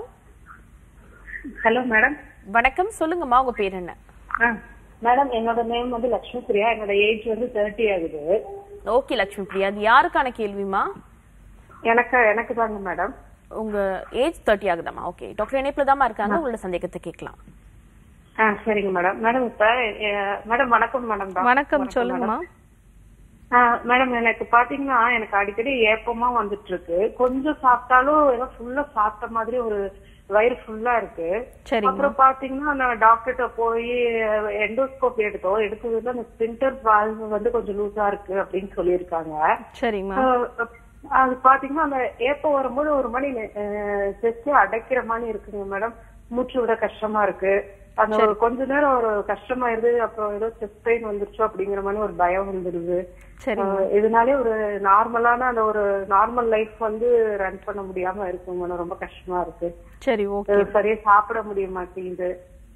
ஹலோ மேடம் வணக்கம் சொல்லுங்கம்மா உங்க பேர் என்ன மேடம் என்னோட நேம் வந்து லட்சுமி பிரியா என்னோட ஏஜ் வந்து தேர்ட்டி ஆகுது ஓகே லட்சுமி பிரியா அது யாருக்கான கேள்விமா எனக்கு எனக்கு தாங்க மேடம் உங்க ஏஜ் தேர்ட்டி ஆகுதாம்மா ஓகே டாக்டர் இணைப்புல தாம்மா இருக்காங்க உங்களோட சந்தேகத்தை கேட்கலாம் ஆ சரிங்க மேடம் மேடம் இப்ப அஹ், மேடம் வணக்கம் மேடம் தான். வணக்கம் சொல்லுங்கம்மா ஆ, மேடம் எனக்கு பாத்தீங்கன்னா எனக்கு அடிக்கடி ஏப்பமா வந்துட்டு இருக்கு கொஞ்சம் சாப்பிட்டாலும் ஏதோ ஃபுல்லா சாப்பிட்ட மாதிரி ஒரு வயிறு ஃபுல்லா இருக்கு சரிங்க அப்புறம் பாத்தீங்கன்னா நான் டாக்டர்கிட்ட போய் எண்டோஸ்கோப் எடுத்தோம் எடுத்ததுல அந்த ஸ்பின்டர் வால்வு வந்து கொஞ்சம் லூசா இருக்கு அப்படின்னு சொல்லியிருக்காங்க சரிங்கம்மா அஹ் அது பாத்தீங்கன்னா அந்த ஏப்பம் வரும்போது ஒரு மணி செஸ்ட் அடைக்கிற மாதிரி இருக்குங்க மேடம் மூச்சு விட கஷ்டமா இருக்கு அந்த ஒரு கொஞ்ச நேரம் ஒரு கஷ்டமாயிருது அப்புறம் ஏதோ செஸ்ட் பெயின் வந்துருச்சோ அப்படிங்கிற மாதிரி ஒரு பயம் வந்துருது சரி ஆஹ் இதனாலே ஒரு நார்மலான அந்த ஒரு நார்மல் லைஃப் வந்து ரன் பண்ண முடியாம இருக்கு மேடம் ரொம்ப கஷ்டமா இருக்கு சரி ஓகே அஹ் சரியா சாப்பிட முடிய மாட்டேங்குது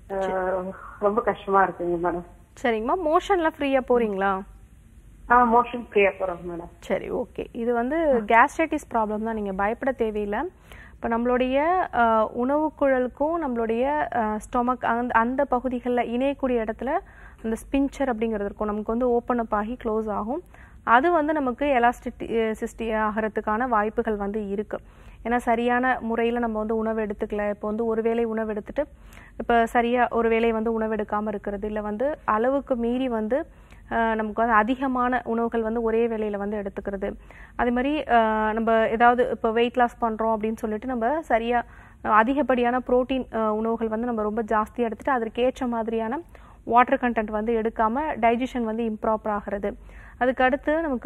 ஆஹ் ரொம்ப கஷ்டமா இருக்குங்க மேடம் சரிங்கம்மா மோஷன்லாம் ஃப்ரீயா போறீங்களா ஆஹ் மோஷன் ஃப்ரீயா போறோம் மேடம் சரி ஓகே இது வந்து கேஸ்ட்ரைட்டிஸ் ப்ராப்ளம் தான் நீங்கள் பயப்பட தேவையில்லை இப்போ நம்மளுடைய அஹ், உணவுக் குழலுக்கும் நம்மளுடைய ஸ்டொமக் அந்த அந்த பகுதிகளில் இணையக்கூடிய இடத்துல அந்த ஸ்பின்ச்சர் அப்படிங்கிறது இருக்கும் நமக்கு வந்து ஓப்பன் அப் ஆகி க்ளோஸ் ஆகும் அது வந்து நமக்கு எலாஸ்டிட்டி சிஸ்டி ஆகிறதுக்கான வாய்ப்புகள் வந்து இருக்கு ஏன்னா சரியான முறையில் நம்ம வந்து உணவு எடுத்துக்கல இப்போ வந்து ஒரு வேளை உணவு எடுத்துட்டு இப்போ சரியாக ஒரு வேளை வந்து உணவு எடுக்காமல் இருக்கிறது இல்லை வந்து அளவுக்கு மீறி வந்து ஆஹ் நமக்கு வந்து அதிகமான உணவுகள் வந்து ஒரே வேளையில் வந்து எடுத்துக்கிறது அதே மாதிரி ஆஹ் நம்ம ஏதாவது இப்போ வெயிட் லாஸ் பண்ணுறோம் அப்படின்னு சொல்லிட்டு நம்ம சரியாக அதிகப்படியான புரோட்டீன் உணவுகள் வந்து நம்ம ரொம்ப ஜாஸ்தியாக எடுத்துட்டு அதற்கேற்ற மாதிரியான வாட்டர் கண்டென்ட் வந்து எடுக்காமல் டைஜஷன் வந்து இம்ப்ராப்பர் ஆகிறது அதுக்கு அடுத்து நமக்கு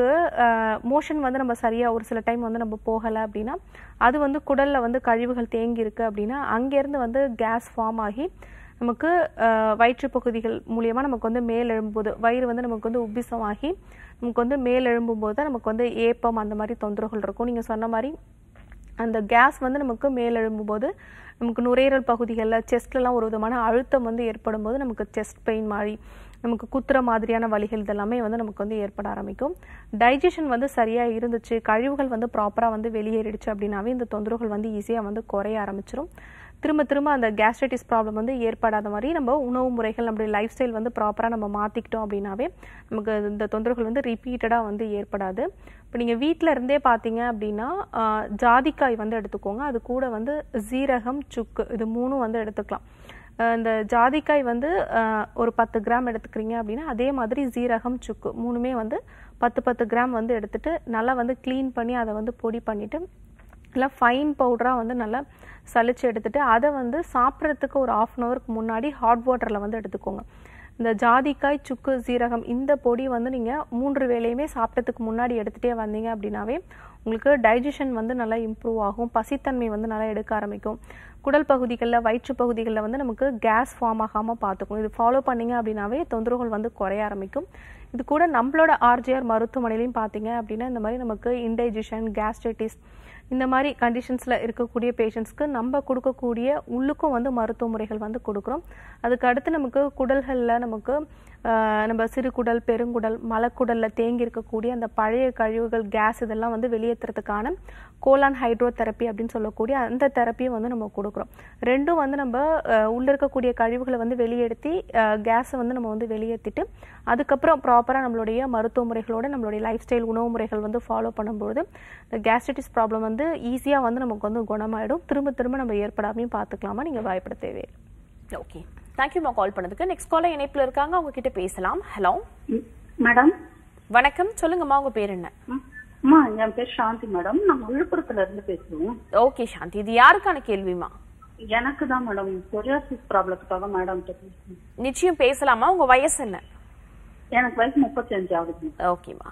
மோஷன் வந்து நம்ம சரியாக ஒரு சில டைம் வந்து நம்ம போகலை அப்படின்னா அது வந்து குடலில் வந்து கழிவுகள் தேங்கி இருக்கு அப்படின்னா அங்கேருந்து வந்து கேஸ் ஃபார்ம் ஆகி நமக்கு அஹ், வயிற்று பகுதிகள் மூலியமா நமக்கு வந்து மேல் எழும்பும்போது வயிறு வந்து நமக்கு வந்து உப்பிசமாகி நமக்கு வந்து மேல் எழும்பும்போது தான் நமக்கு வந்து ஏப்பம் அந்த மாதிரி தொந்தரவுகள் இருக்கும் நீங்க சொன்ன மாதிரி அந்த கேஸ் வந்து நமக்கு மேல் எழும்பும்போது நமக்கு நுரையீரல் பகுதிகளில் செஸ்ட்லலாம் ஒரு விதமான அழுத்தம் வந்து ஏற்படும் போது நமக்கு செஸ்ட் பெயின் மாதிரி நமக்கு குத்துற மாதிரியான வலிகள் இதெல்லாமே வந்து நமக்கு வந்து ஏற்பட ஆரம்பிக்கும் டைஜஷன் வந்து சரியாக இருந்துச்சு கழிவுகள் வந்து ப்ராப்பராக வந்து வெளியேறிடுச்சு அப்படின்னாவே இந்த தொந்தரவுகள் வந்து ஈஸியாக வந்து குறைய ஆரம்பிச்சிரும் திரும்ப திரும்ப அந்த கேஸ்ட்ரைட்டிஸ் ப்ராப்ளம் வந்து ஏற்படாத மாதிரி நம்ம உணவு முறைகள் நம்மளுடைய லைஃப் ஸ்டைல் வந்து ப்ராப்பராக நம்ம மாற்றிக்கிட்டோம் அப்படின்னாவே நமக்கு இந்த தொந்தரவுகள் வந்து ரிப்பீட்டடாக வந்து ஏற்படாது இப்போ நீங்கள் வீட்டில் இருந்தே பார்த்தீங்க அப்படின்னா ஆஹ், ஜாதிக்காய் வந்து எடுத்துக்கோங்க அது கூட வந்து சீரகம் சுக்கு இது மூணும் வந்து எடுத்துக்கலாம் ஆஹ், இந்த ஜாதிக்காய் வந்து ஆஹ், ஒரு பத்து கிராம் எடுத்துக்கிறீங்க அப்படின்னா அதே மாதிரி சீரகம் சுக்கு மூணுமே வந்து பத்து பத்து கிராம் வந்து எடுத்துட்டு நல்லா வந்து க்ளீன் பண்ணி அதை வந்து பொடி பண்ணிட்டு நல்லா ஃபைன் பவுடராக வந்து நல்லா சலிச்சு எடுத்துட்டு அதை வந்து சாப்பிட்றதுக்கு ஒரு ஆஃப் அன் ஹவருக்கு முன்னாடி ஹாட் வாட்டரில் வந்து எடுத்துக்கோங்க இந்த ஜாதிக்காய் சுக்கு சீரகம் இந்த பொடி வந்து நீங்கள் மூன்று வேளையுமே சாப்பிட்டதுக்கு முன்னாடி எடுத்துகிட்டே வந்தீங்க அப்படின்னாவே உங்களுக்கு டைஜஷன் வந்து நல்லா இம்ப்ரூவ் ஆகும் பசித்தன்மை வந்து நல்லா எடுக்க ஆரம்பிக்கும் குடல் பகுதிகளில் வயிற்று பகுதிகளில் வந்து நமக்கு கேஸ் ஃபார்ம் ஆகாமல் பார்த்துக்கும் இது ஃபாலோ பண்ணீங்க அப்படின்னாவே தொந்தரவுகள் வந்து குறைய ஆரம்பிக்கும் இது கூட நம்மளோட ஆர்ஜிஆர் மருத்துவமனையிலையும் பார்த்தீங்க அப்படின்னா இந்த மாதிரி நமக்கு இன்டைஜஷன் கேஸ்ட்ரைட்டிஸ் இந்த மாதிரி கண்டிஷன்ஸில் இருக்கக்கூடிய பேஷண்ட்ஸ்க்கு நம்ம கொடுக்கக்கூடிய உள்ளுக்கும் வந்து மருத்துவ முறைகள் வந்து கொடுக்குறோம் அதுக்கு அடுத்து நமக்கு குடல்களில் நமக்கு ஆஹ், நம்ம சிறுகுடல் பெருங்குடல் மலக்குடலில் தேங்கி இருக்கக்கூடிய அந்த பழைய கழிவுகள் கேஸ் இதெல்லாம் வந்து வெளியேற்றுறதுக்கான கோலான் ஹைட்ரோ தெரப்பி அப்படின்னு சொல்லக்கூடிய அந்த தெரப்பியும் வந்து நம்ம கொடுக்குறோம் ரெண்டும் வந்து நம்ம ஆஹ், உள்ள இருக்கக்கூடிய கழிவுகளை வந்து வெளியேற்றி கேஸை வந்து நம்ம வந்து வெளியேற்றிட்டு அதுக்கப்புறம் ப்ராப்பராக நம்மளுடைய மருத்துவ முறைகளோட நம்மளுடைய லைஃப் ஸ்டைல் உணவு முறைகள் வந்து ஃபாலோ பண்ணும்போது இந்த கேஸ்ட்ரைட்டிஸ் ப்ராப்ளம் வந்து ஈஸியாக வந்து நமக்கு வந்து குணமாயிடும் திரும்ப திரும்ப நம்ம ஏற்படாமையும் பார்த்துக்கலாமா நீங்கள் பயப்பட தேவையில்லை ஓகே தேங்க்யூமா கால் பண்ணதுக்கு நெக்ஸ்ட் காலர் இணைப்புல இருக்காங்க அவங்க கிட்ட பேசலாம் ஹலோ மேடம் வணக்கம் சொல்லுங்கம்மா உங்க பேர் என்ன அம்மா என் பேர் சாந்தி மேடம் நான் விழுப்புரத்துல இருந்து பேசுறோம் ஓகே சாந்தி இது யாருக்கான கேள்விமா எனக்கு தான் மேடம் சொரியாசிஸ் ப்ராப்ளத்துக்காக மேடம் நிச்சயம் பேசலாமா உங்க வயசு என்ன எனக்கு வயசு முப்பத்தஞ்சு ஆகுது ஓகேம்மா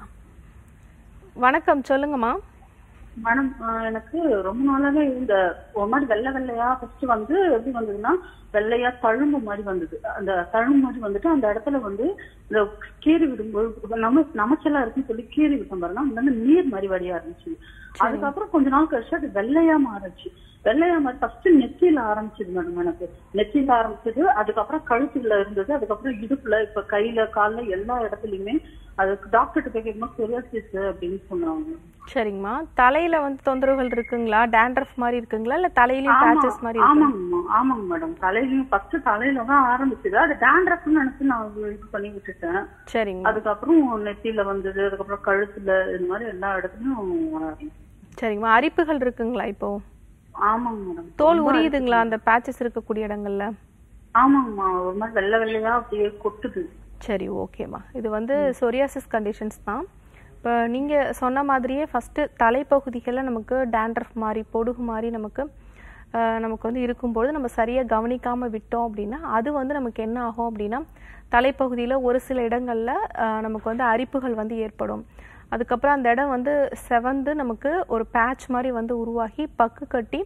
வணக்கம் சொல்லுங்கம்மா மேடம் எனக்கு ரொம்ப நாளாவே இந்த ஒரு மாதிரி வெள்ளை வெள்ளையா ஃபர்ஸ்ட் வந்து எப்படி வந்ததுன்னா வெள்ளையா தழும்பு மாதிரி வந்தது அந்த தழும்பு மாதிரி வந்துட்டு அந்த இடத்துல வந்து இந்த கீறி விடும்போது நம்ம நமச்சலா இருக்குன்னு சொல்லி கீறி விட்டோம் பாருங்க அந்த வந்து நீர் மாதிரி வடிய ஆரம்பிச்சு அதுக்கப்புறம் கொஞ்ச நாள் கழிச்சு அது வெள்ளையா மாறுச்சு வெள்ளையா மாறி ஃபர்ஸ்ட் நெத்தியில ஆரம்பிச்சது மேடம் எனக்கு நெத்தியில ஆரம்பிச்சது அதுக்கப்புறம் கழுத்துல இருந்தது அதுக்கப்புறம் இடுப்புல இப்ப கையில கால்ல எல்லா இடத்துலயுமே அதுக்கு டாக்டர்கிட்ட போய் கேட்கும்போது சொரியாசிஸ் அப்படின்னு சொன்னாங்க சரிங்கம்மா தலையில வந்து தொந்தரவுகள் இருக்குங்களா டேண்ட்ரஃப் மாதிரி இருக்குங்களா இல்ல தலையிலயும் ஆமா, பேச்சஸ் மாதிரி இருக்கு ஆமாங்கம்மா ஆமாங்க மேடம் தலையிலயும் ஃபர்ஸ்ட் தலையில தான் ஆரம்பிச்சது அது டேண்ட்ரஃப்னு நினைச்சு நான் இது பண்ணி விட்டுட்டேன் சரிங்கம்மா அதுக்கப்புறம் நெத்தியில வந்தது அதுக்கப்புறம் கழுத்துல இது மாதிரி எல்லா இடத்துலயும் வர ஆரம்பிச்சது. சரிங்கம்மா அரிப்புகள் இருக்குங்களா இப்போ ஆமாங்க மேடம் தோல் உரியுதுங்களா அந்த பேச்சஸ் இருக்கக்கூடிய இடங்கள்ல ஆமாங்கம்மா ஒரு மாதிரி வெள்ளை வெள்ளையா அப்படியே கொட்டுது சரி ஓகேம்மா இது வந்து சொரியாசிஸ் கண்டிஷன்ஸ் தான் இப்போ நீங்கள் சொன்ன மாதிரியே ஃபஸ்ட்டு தலைப்பகுதிகளில் நமக்கு டேண்ட்ரஃப் மாதிரி பொடுகு மாதிரி நமக்கு அஹ், நமக்கு வந்து இருக்கும்போது நம்ம சரியாக கவனிக்காமல் விட்டோம் அப்படின்னா அது வந்து நமக்கு என்ன ஆகும் அப்படின்னா தலைப்பகுதியில் ஒரு சில இடங்களில் நமக்கு வந்து அரிப்புகள் வந்து ஏற்படும் அதுக்கப்புறம் அந்த இடம் வந்து செவந்து நமக்கு ஒரு பேட்ச் மாதிரி வந்து உருவாகி பக்கு கட்டி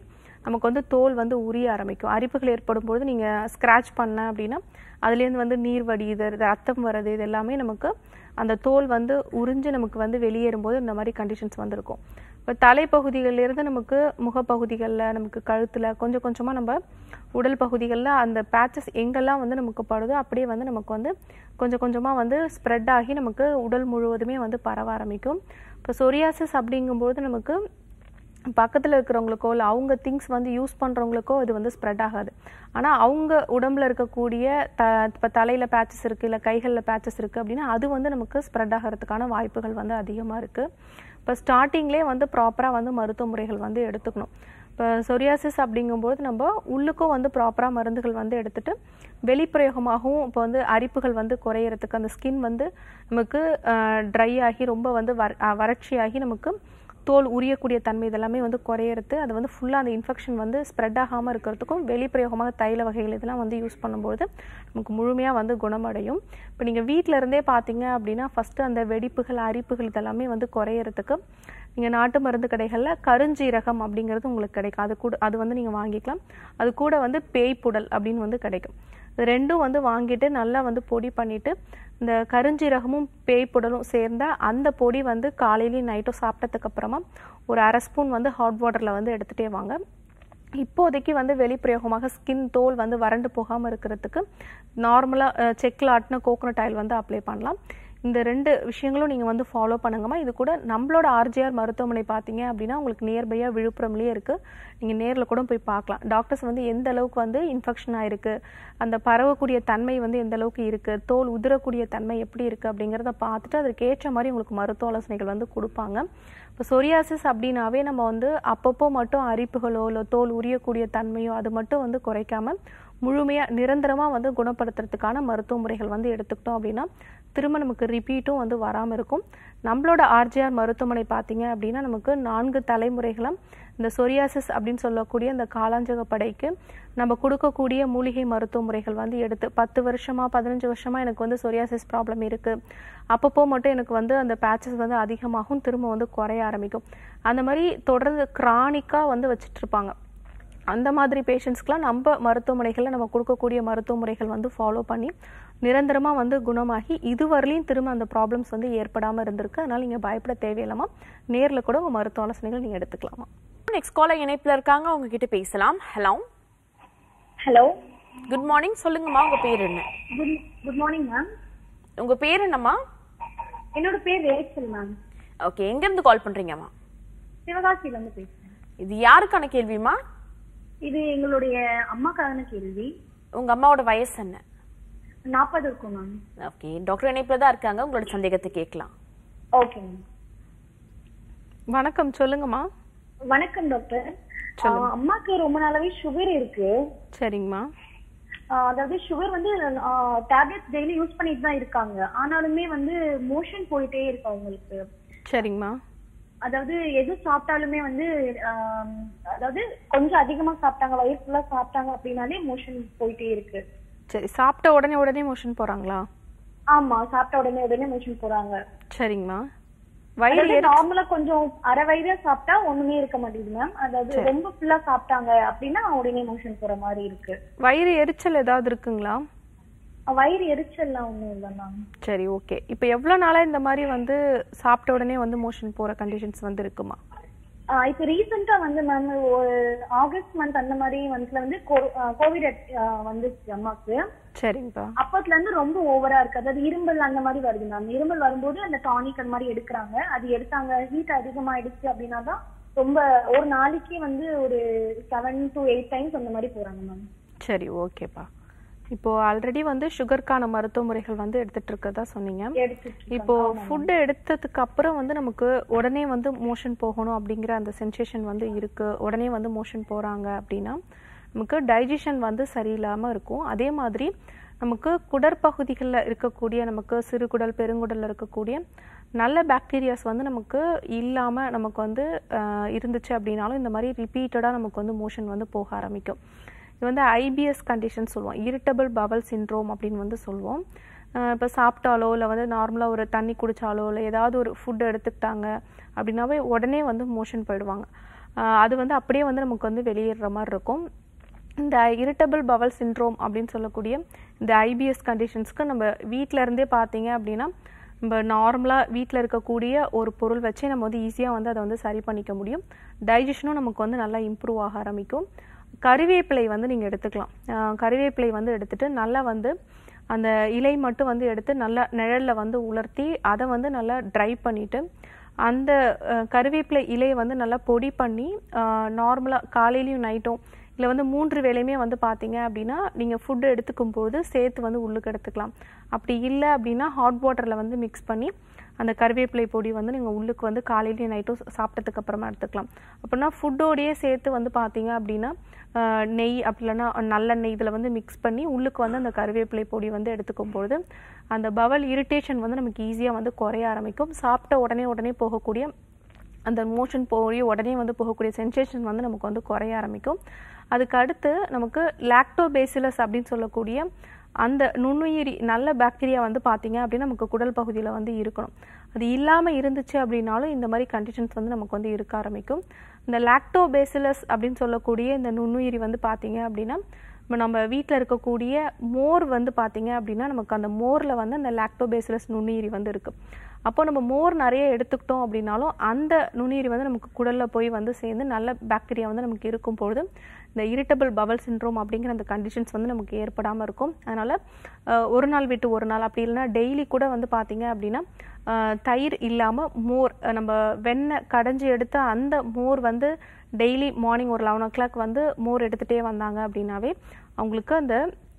நமக்கு வந்து தோல் வந்து உரிய ஆரம்பிக்கும் அரிப்புகள் ஏற்படும் பொழுது நீங்கள் ஸ்க்ராட்ச் பண்ண அப்படின்னா அதுலேருந்து வந்து நீர் வடியுது ரத்தம் வர்றது இது எல்லாமே நமக்கு அந்த தோல் வந்து உறிஞ்சு நமக்கு வந்து வெளியேறும்போது இந்த மாதிரி கண்டிஷன்ஸ் வந்திருக்கும் இப்போ தலைப்பகுதிகளிலிருந்து நமக்கு முகப்பகுதிகளில் நமக்கு கழுத்தில் கொஞ்சம் கொஞ்சமாக நம்ம உடல் பகுதிகளில் அந்த பேச்சஸ் எங்கெல்லாம் வந்து நமக்கு படுதோ அப்படியே வந்து நமக்கு வந்து கொஞ்சம் கொஞ்சமாக வந்து ஸ்ப்ரெட் ஆகி நமக்கு உடல் முழுவதுமே வந்து பரவ ஆரம்பிக்கும் இப்போ சொரியாசிஸ் அப்படிங்கும்போது நமக்கு பக்கத்தில் இருக்கிறவங்களுக்கோ இல்லை அவங்க திங்ஸ் வந்து யூஸ் பண்ணுறவங்களுக்கோ இது வந்து ஸ்ப்ரெட் ஆகாது ஆனால் அவங்க உடம்புல இருக்கக்கூடிய த இப்போ தலையில் பேச்சஸ் இருக்குது இல்லை கைகளில் பேச்சஸ் இருக்குது அப்படின்னா அது வந்து நமக்கு ஸ்ப்ரெட் ஆகிறதுக்கான வாய்ப்புகள் வந்து அதிகமாக இருக்குது இப்போ ஸ்டார்டிங்லேயே வந்து ப்ராப்பராக வந்து மருத்துவ முறைகள் வந்து எடுத்துக்கணும் இப்போ சொரியாசிஸ் அப்படிங்கும்போது நம்ம உள்ளுக்கும் வந்து ப்ராப்பராக மருந்துகள் வந்து எடுத்துட்டு வெளிப்பிரயோகமாகவும் இப்போ வந்து அரிப்புகள் வந்து குறையறதுக்கு அந்த ஸ்கின் வந்து நமக்கு ட்ரை ஆகி ரொம்ப வந்து வர அஹ் வறட்சியாகி நமக்கு தோல் உரியக்கூடிய தன்மை இதெல்லாமே வந்து குறையறது அது வந்து ஃபுல்லாக அந்த இன்ஃபெக்ஷன் வந்து ஸ்ப்ரெட் ஆகாமல் இருக்கிறதுக்கும் வெளிப்பிரயோகமாக தைல வகைகள் இதெல்லாம் வந்து யூஸ் பண்ணும்போது நமக்கு முழுமையாக வந்து குணமடையும் இப்போ நீங்கள் வீட்டில் இருந்தே பார்த்தீங்க அப்படின்னா ஃபஸ்ட்டு அந்த வெடிப்புகள் அரிப்புகள் இதெல்லாமே வந்து குறையறதுக்கு நீங்கள் நாட்டு மருந்து கடைகளில் கருஞ்சீரகம் அப்படிங்கிறது உங்களுக்கு கிடைக்கும் அது கூட அது வந்து நீங்கள் வாங்கிக்கலாம் அது கூட வந்து பேய்ப்புடல் அப்படின்னு வந்து கிடைக்கும் இது ரெண்டும் வந்து வாங்கிட்டு நல்லா வந்து பொடி பண்ணிட்டு இந்த கருஞ்சீரகமும் பேய்ப்புடலும் சேர்ந்த அந்த பொடி வந்து காலையிலையும் நைட்டும் சாப்பிட்டதுக்கு அப்புறமா ஒரு அரை ஸ்பூன் வந்து ஹாட் வாட்டரில் வந்து எடுத்துகிட்டே வாங்க இப்போதைக்கு வந்து வெளிப்பிரயோகமாக ஸ்கின் தோல் வந்து வறண்டு போகாமல் இருக்கிறதுக்கு நார்மலாக செக்கில் ஆட்டின கோகோனட் ஆயில் வந்து அப்ளை பண்ணலாம் இந்த ரெண்டு விஷயங்களும் நீங்கள் வந்து ஃபாலோ பண்ணுங்கம்மா இது கூட நம்மளோட ஆர்ஜிஆர் மருத்துவமனை பார்த்தீங்க அப்படின்னா உங்களுக்கு நியர்பையாக விழுப்புரம்லேயே இருக்குது நீங்கள் நேரில் கூட போய் பார்க்கலாம் டாக்டர்ஸ் வந்து எந்த அளவுக்கு வந்து இன்ஃபெக்ஷன் ஆயிருக்கு அந்த பரவக்கூடிய தன்மை வந்து எந்த அளவுக்கு இருக்குது தோல் உதிரக்கூடிய தன்மை எப்படி இருக்குது அப்படிங்கிறத பார்த்துட்டு அதற்கு ஏற்ற மாதிரி உங்களுக்கு மருத்துவ ஆலோசனைகள் வந்து கொடுப்பாங்க இப்போ சொரியாசிஸ் அப்படின்னாவே நம்ம வந்து அப்பப்போ மட்டும் அரிப்புகளோ இல்லை தோல் உரியக்கூடிய தன்மையோ அது மட்டும் வந்து குறைக்காம முழுமையாக நிரந்தரமாக வந்து குணப்படுத்துறதுக்கான மருத்துவ முறைகள் வந்து எடுத்துக்கிட்டோம் அப்படின்னா திரும்ப நமக்கு ரிப்பீட்டும் வந்து வராமல் இருக்கும் நம்மளோட ஆர்ஜிஆர் மருத்துவமனை பார்த்தீங்க அப்படின்னா நமக்கு நான்கு தலைமுறைகளும் இந்த சொரியாசிஸ் அப்படின்னு சொல்லக்கூடிய இந்த காலாஞ்சக படைக்கு நம்ம கொடுக்கக்கூடிய மூலிகை மருத்துவ முறைகள் வந்து எடுத்து பத்து வருஷமா பதினஞ்சு வருஷமா எனக்கு வந்து சொரியாசிஸ் ப்ராப்ளம் இருக்கு அப்பப்போ மட்டும் எனக்கு வந்து அந்த பேச்சஸ் வந்து அதிகமாகும் திரும்ப வந்து குறைய ஆரம்பிக்கும் அந்த மாதிரி தொடர்ந்து கிரானிக்காக வந்து வச்சுட்டு இருப்பாங்க அந்த மாதிரி பேஷண்ட்ஸ்க்குலாம் நம்ம மருத்துவமனைகளில் நம்ம கொடுக்கக்கூடிய மருத்துவ முறைகள் வந்து ஃபாலோ பண்ணி நிரந்தரமாக வந்து குணமாகி இதுவரையிலையும் திரும்ப அந்த ப்ராப்ளம்ஸ் வந்து ஏற்படாமல் இருந்திருக்கு அதனால் நீங்கள் பயப்பட தேவையில்லாமா நேரில் கூட உங்கள் மருத்துவ ஆலோசனைகள் நீங்கள் எடுத்துக்கலாமா நெக்ஸ்ட் காலர் இணைப்புல இருக்காங்க அவங்க கிட்ட பேசலாம் ஹலோ ஹலோ குட் மார்னிங் சொல்லுங்கம்மா உங்க பேர் என்ன குட் குட் மார்னிங் மேம் உங்க பேர் என்னம்மா என்னோட பேர் ரேச்சல் மேம் ஓகே எங்க இருந்து கால் பண்றீங்கம்மா சிவகாசியில இருந்து பேசுறேன் இது யாருக்கான கேள்விமா இது எங்களுடைய அம்மாக்கான கேள்வி உங்க அம்மாவோட வயசு என்ன நாற்பது இருக்கும் மேம் ஓகே டாக்டர் இணைப்புல தான் இருக்காங்க உங்களோட சந்தேகத்தை கேட்கலாம் ஓகே மேம் வணக்கம் சொல்லுங்கம்மா வணக்கம் டாக்டர் ஆஹ் அம்மாக்கு ரொம்ப நாளாவே சுகர் இருக்கு சரிங்கம்மா ஆஹ் அதாவது சுகர் வந்து டேப்லெட்ஸ் டெய்லி யூஸ் பண்ணிட்டு தான் இருக்காங்க ஆனாலுமே வந்து மோஷன் போயிட்டே இருக்கு அவங்களுக்கு சரிங்கம்மா அதாவது எது சாப்பிட்டாலுமே வந்து ஆம், அதாவது கொஞ்சம் அதிகமா சாப்பிட்டாங்க வயிறு ஃபுல்லா சாப்பிட்டாங்க அப்படின்னாலே மோஷன் போயிட்டே இருக்கு சரி சாப்பிட்ட உடனே உடனே மோஷன் போகிறாங்களா ஆமா சாப்பிட்ட உடனே உடனே மோஷன் போறாங்க சரிங்கம்மா வயிறு அதாவது எரி- நார்மலா கொஞ்சம் அரை வயிறா சாப்பிட்டா ஒண்ணுமே இருக்க மாட்டேங்குது மேம் அதாவது ரொம்ப ஃபுல்லா சாப்பிட்டாங்க அப்படின்னா உடனே மோஷன் போற மாதிரி இருக்கு வயிறு எரிச்சல் ஏதாவது இருக்குங்களா வயிறு எரிச்சல்லாம் ஒண்ணும் இல்ல மேம் சரி ஓகே இப்போ எவ்வளோ நாளாக இந்த மாதிரி வந்து சாப்பிட்ட உடனே வந்து மோஷன் போகிற கண்டிஷன்ஸ் வந்து இருக்குமா ஆஹ் இப்ப ரீசெண்டா வந்து மேம் ஒரு ஆகஸ்ட் மந்த் அந்த மாதிரி மந்த்ல வந்து கோவிட் வந்துச்சு அம்மாக்கு சரிங்கப்பா அப்பத்துல இருந்து ரொம்ப ஓவரா இருக்கு அதாவது இரும்பல் அந்த மாதிரி வருது மேம் இரும்பல் வரும்போது அந்த டானிக் அந்த மாதிரி எடுக்கிறாங்க அது எடுத்தாங்க ஹீட் அதிகமாயிடுச்சு அப்படின்னா தான் ரொம்ப ஒரு நாளைக்கு வந்து ஒரு செவன் டு எயிட் டைம்ஸ் அந்த மாதிரி போறாங்க மேம் சரி ஓகேப்பா இப்போ ஆல்ரெடி வந்து சுகருக்கான மருத்துவ முறைகள் வந்து எடுத்துட்டு இருக்கதா சொன்னீங்க எடுத்துட்டு இப்போ ஃபுட் எடுத்ததுக்கு அப்புறம் வந்து நமக்கு உடனே வந்து மோஷன் போகணும் அப்படிங்கிற அந்த சென்சேஷன் வந்து இருக்கு உடனே வந்து மோஷன் போறாங்க அப்படின்னா நமக்கு டைஜஷன் வந்து சரியில்லாம இருக்கும் அதே மாதிரி நமக்கு குடற்பகுதிகளில் இருக்கக்கூடிய நமக்கு சிறுகுடல் பெருங்குடல்ல இருக்கக்கூடிய நல்ல பாக்டீரியாஸ் வந்து நமக்கு இல்லாம நமக்கு வந்து ஆஹ், இருந்துச்சு அப்படின்னாலும் இந்த மாதிரி ரிப்பீட்டடா நமக்கு வந்து மோஷன் வந்து போக ஆரம்பிக்கும் இது வந்து ஐபிஎஸ் கண்டிஷன் சொல்லுவோம் இரிட்டபிள் பவல் சிண்ட்ரோம் அப்படின்னு வந்து சொல்லுவோம் இப்போ சாப்பிட்டாலோ இல்லை வந்து நார்மலாக ஒரு தண்ணி குடிச்சாலோ இல்லை ஏதாவது ஒரு ஃபுட் எடுத்துக்கிட்டாங்க அப்படின்னாவே உடனே வந்து மோஷன் போயிடுவாங்க ஆஹ் அது வந்து அப்படியே வந்து நமக்கு வந்து வெளியேறுற மாதிரி இருக்கும் இந்த இரிட்டபிள் பவல் சிண்ட்ரோம் அப்படின்னு சொல்லக்கூடிய இந்த ஐபிஎஸ் கண்டிஷன்ஸ்க்கு நம்ம வீட்டில இருந்தே பார்த்தீங்க அப்படின்னா நம்ம நார்மலாக வீட்டில் இருக்கக்கூடிய ஒரு பொருள் வச்சே நம்ம வந்து ஈஸியாக வந்து அதை வந்து சரி பண்ணிக்க முடியும் டைஜஷனும் நமக்கு வந்து நல்லா இம்ப்ரூவ் ஆக ஆரம்பிக்கும் கறிவேப்பிலை வந்து நீங்கள் எடுத்துக்கலாம் ஆஹ் கறிவேப்பிலை வந்து எடுத்துட்டு நல்லா வந்து அந்த இலை மட்டும் வந்து எடுத்து நல்லா நிழலில் வந்து உலர்த்தி அதை வந்து நல்லா ட்ரை பண்ணிவிட்டு அந்த அஹ், கருவேப்பிலை இலையை வந்து நல்லா பொடி பண்ணி நார்மலாக காலையிலையும் நைட்டும் இல்லை வந்து மூன்று வேளையுமே வந்து பார்த்தீங்க அப்படின்னா நீங்கள் ஃபுட்டு எடுத்துக்கும் போது சேர்த்து வந்து உள்ளுக்கு எடுத்துக்கலாம் அப்படி இல்லை அப்படின்னா ஹாட் வாட்டரில் வந்து மிக்ஸ் பண்ணி அந்த கருவேப்பிலை பொடி வந்து நீங்கள் உள்ளுக்கு வந்து காலையிலையும் நைட்டும் சாப்பிட்டதுக்கு அப்புறமா எடுத்துக்கலாம் அப்படின்னா ஃபுட்டோடையே சேர்த்து வந்து பார்த்தீங்க அப்படின்னா ஆஹ், நெய் அப்படி இல்லைன்னா நல்லெண்ணெய் இதில் வந்து மிக்ஸ் பண்ணி உள்ளுக்கு வந்து அந்த கருவேப்பிலை பொடி வந்து எடுத்துக்கும் பொழுது அந்த பவல் இரிட்டேஷன் வந்து நமக்கு ஈஸியாக வந்து குறைய ஆரம்பிக்கும் சாப்பிட்ட உடனே உடனே போகக்கூடிய அந்த மோஷன் போய் உடனே வந்து போகக்கூடிய சென்சேஷன் வந்து நமக்கு வந்து குறைய ஆரம்பிக்கும் அதுக்கு அடுத்து நமக்கு லாக்டோபேசிலஸ் அப்படின்னு சொல்லக்கூடிய அந்த நுண்ணுயிரி நல்ல பாக்டீரியா வந்து பார்த்தீங்க அப்படின்னா நமக்கு குடல் பகுதியில் வந்து இருக்கணும் அது இல்லாமல் இருந்துச்சு அப்படின்னாலும் இந்த மாதிரி கண்டிஷன்ஸ் வந்து நமக்கு வந்து இருக்க ஆரம்பிக்கும் இந்த லாக்டோபேசிலஸ் அப்படின்னு சொல்லக்கூடிய இந்த நுண்ணுயிரி வந்து பார்த்தீங்க அப்படின்னா இப்போ நம்ம வீட்டில் இருக்கக்கூடிய மோர் வந்து பார்த்தீங்க அப்படின்னா நமக்கு அந்த மோரில் வந்து அந்த லாக்டோபேசிலஸ் நுண்ணுயிரி வந்து இருக்கு அப்போ நம்ம மோர் நிறைய எடுத்துக்கிட்டோம் அப்படின்னாலும் அந்த நுண்ணுயிரி வந்து நமக்கு குடலில் போய் வந்து சேர்ந்து நல்ல பாக்டீரியா வந்து நமக்கு இருக்கும் பொழுது இந்த இரிட்டபிள் பவல் சிண்ட்ரோம் அப்படிங்கிற அந்த கண்டிஷன்ஸ் வந்து நமக்கு ஏற்படாமல் இருக்கும் அதனால் ஒரு நாள் விட்டு ஒரு நாள் அப்படி இல்லைன்னா டெய்லி கூட வந்து பார்த்தீங்க அப்படின்னா அஹ், தயிர் இல்லாமல் மோர் அஹ், நம்ம வெண்ணெய் கடைஞ்சி எடுத்த அந்த மோர் வந்து டெய்லி மார்னிங் ஒரு லெவன் ஓ கிளாக் வந்து மோர் எடுத்துகிட்டே வந்தாங்க அப்படின்னாவே அவங்களுக்கு அந்த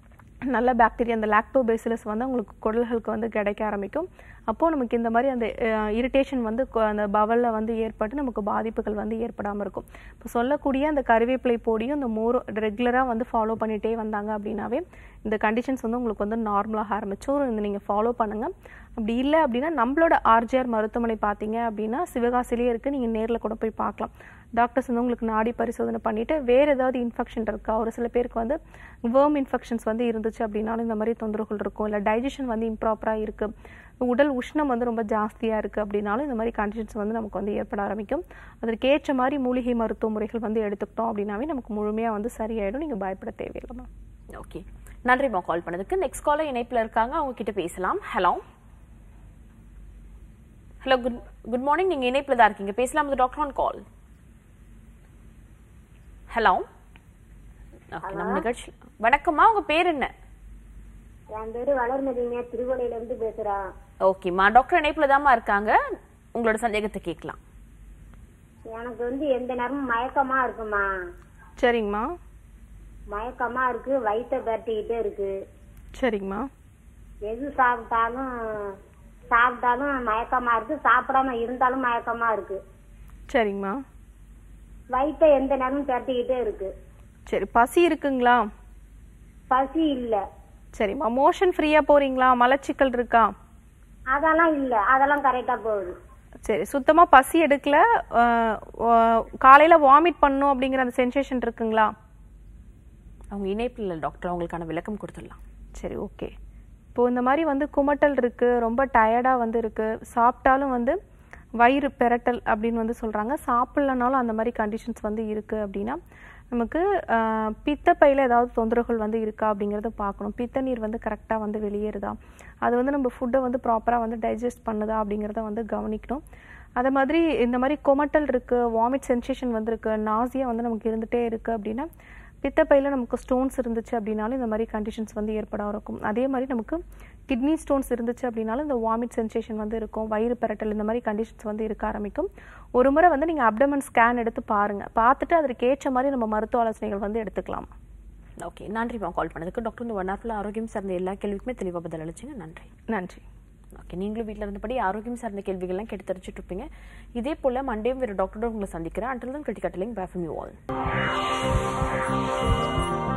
நல்ல பாக்டீரியா அந்த லாக்டோபேசிலஸ் வந்து உங்களுக்கு குடல்களுக்கு வந்து கிடைக்க ஆரம்பிக்கும் அப்போது நமக்கு இந்த மாதிரி அந்த இரிட்டேஷன் வந்து கொ- அந்த பவலில் வந்து ஏற்பட்டு நமக்கு பாதிப்புகள் வந்து ஏற்படாமல் இருக்கும் இப்போ சொல்லக்கூடிய அந்த கருவேப்பிலை பொடியும் இந்த மோரும் ரெகுலராக வந்து ஃபாலோ பண்ணிகிட்டே வந்தாங்க அப்படின்னாவே இந்த கண்டிஷன்ஸ் வந்து உங்களுக்கு வந்து நார்மலாக ஆரம்பிச்சோம் இந்த நீங்கள் ஃபாலோ பண்ணுங்கள் அப்படி இல்லை அப்படின்னா நம்மளோட ஆர்ஜிஆர் மருத்துவமனை பார்த்தீங்க அப்படின்னா சிவகாசிலேயே இருக்குது நீங்கள் நேரில் கூட போய் பார்க்கலாம் டாக்டர்ஸ் வந்து உங்களுக்கு நாடி பரிசோதனை பண்ணிட்டு வேற ஏதாவது இன்ஃபெக்ஷன் இருக்கா ஒரு சில பேருக்கு வந்து வேர்ம் இன்ஃபெக்ஷன்ஸ் வந்து இருந்துச்சு அப்படின்னாலும் இந்த மாதிரி தொந்தரவுகள் இருக்கும் இல்லை டைஜஷன் வந்து இம்ப்ராப்பராக இருக்கு உடல் உஷ்ணம் வந்து ரொம்ப ஜாஸ்தியாக இருக்குது அப்படின்னாலும் இந்த மாதிரி கண்டிஷன்ஸ் வந்து நமக்கு வந்து ஏற்பட ஆரம்பிக்கும் அதற்கு ஏற்ற மாதிரி மூலிகை மருத்துவ முறைகள் வந்து எடுத்துக்கிட்டோம் அப்படின்னாவே நமக்கு முழுமையாக வந்து சரியாயிடும் நீங்கள் பயப்பட தேவையில்லை மேம் ஓகே நன்றிமா கால் பண்ணதுக்கு நெக்ஸ்ட் காலர் இணைப்புல இருக்காங்க அவங்க கிட்ட பேசலாம் hello hello good good morning நீங்க இணைப்புல தான் இருக்கீங்க பேசலாம் இது doctor on call hello okay நம்ம நிகழ்ச்சி வணக்கம்மா உங்க பேர் என்ன என் பேரு வளர்மதிங்க திருவள்ளையில இருந்து பேசுறேன் ஓகேம்மா டாக்டர் இணைப்புல தாம்மா இருக்காங்க உங்களோட சந்தேகத்தை கேட்கலாம் எனக்கு வந்து எந்த நேரமும் மயக்கமா இருக்குமா சரிங்கம்மா மயக்கமா இருக்கு வயித்தை பரட்டிக்கிட்டே இருக்கு சரிங்கம்மா எது சாப்பிட்டாலும் சாப்பிட்டாலும் மயக்கமா இருக்கு சாப்பிடாம இருந்தாலும் மயக்கமா இருக்கு சரிங்கம்மா வயித்தை எந்த நேரமும் பரட்டிக்கிட்டே இருக்கு சரி பசி இருக்குங்களா பசி இல்ல சரிம்மா மோஷன் ஃப்ரீயாக போறீங்களா மலச்சிக்கல் இருக்கா அதெல்லாம் இல்ல அதெல்லாம் கரெக்டா போகுது சரி சுத்தமா பசி எடுக்கல அஹ், அஹ், காலையில வாமிட் பண்ணும் அப்படிங்கிற அந்த சென்சேஷன் இருக்குங்களா அவங்க இணைப்புல இல்ல டாக்டர் அவங்களுக்கான விளக்கம் கொடுத்துடலாம் சரி ஓகே இப்போ இந்த மாதிரி வந்து குமட்டல் இருக்கு ரொம்ப டயர்டா வந்து இருக்கு சாப்பிட்டாலும் வந்து வயிறு பெரட்டல் அப்படின்னு வந்து சொல்றாங்க சாப்பிடலனாலும் அந்த மாதிரி கண்டிஷன்ஸ் வந்து இருக்கு அப்படின்னா நமக்கு ஆஹ், பித்தப்பையில ஏதாவது தொந்தரவுகள் வந்து இருக்கா அப்படிங்கிறத பார்க்கணும் பித்த நீர் வந்து கரெக்டாக வந்து வெளியேறுதா அது வந்து நம்ம ஃபுட்டை வந்து ப்ராப்பராக வந்து டைஜஸ்ட் பண்ணுதா அப்படிங்கிறத வந்து கவனிக்கணும் அதே மாதிரி இந்த மாதிரி கொமட்டல் இருக்கு வாமிட் சென்சேஷன் வந்து இருக்கு நாசியா வந்து நமக்கு இருந்துட்டே இருக்கு அப்படின்னா பித்தப்பையில் நமக்கு ஸ்டோன்ஸ் இருந்துச்சு அப்படின்னாலும் இந்த மாதிரி கண்டிஷன்ஸ் வந்து ஏற்பட இருக்கும் அதே மாதிரி நமக்கு கிட்னி ஸ்டோன்ஸ் இருந்துச்சு அப்படின்னாலும் இந்த வாமிட் சென்சேஷன் வந்து இருக்கும் வயிறு பெரட்டல் இந்த மாதிரி கண்டிஷன்ஸ் வந்து இருக்க ஆரம்பிக்கும் ஒரு முறை வந்து நீங்கள் அப்டமன் ஸ்கேன் எடுத்து பாருங்க பார்த்துட்டு அதற்கு ஏற்ற மாதிரி நம்ம மருத்துவ ஆலோசனைகள் வந்து எடுத்துக்கலாம் ஓகே நன்றிமா கால் பண்ணதுக்கு டாக்டர் இந்த ஒன் ஹவர்ல ஆரோக்கியம் சார்ந்த எல்லா கேள்விக்குமே தெளிவாக பதில் அளிச்சிங்க நன்றி நன்றி ஓகே நீங்களும் வீட்டில் இருந்தபடி ஆரோக்கியம் சார்ந்த கேள்விகள்லாம் கேட்டு தெரிஞ்சுட்டு இருப்பீங்க இதே போல மண்டேயும் வேறு டாக்டரோட உங்களை சந்திக்கிறேன் அண்டில் தான் கிரிட்டிகட்டலிங் பை ஃப்ரம் யூ ஆல்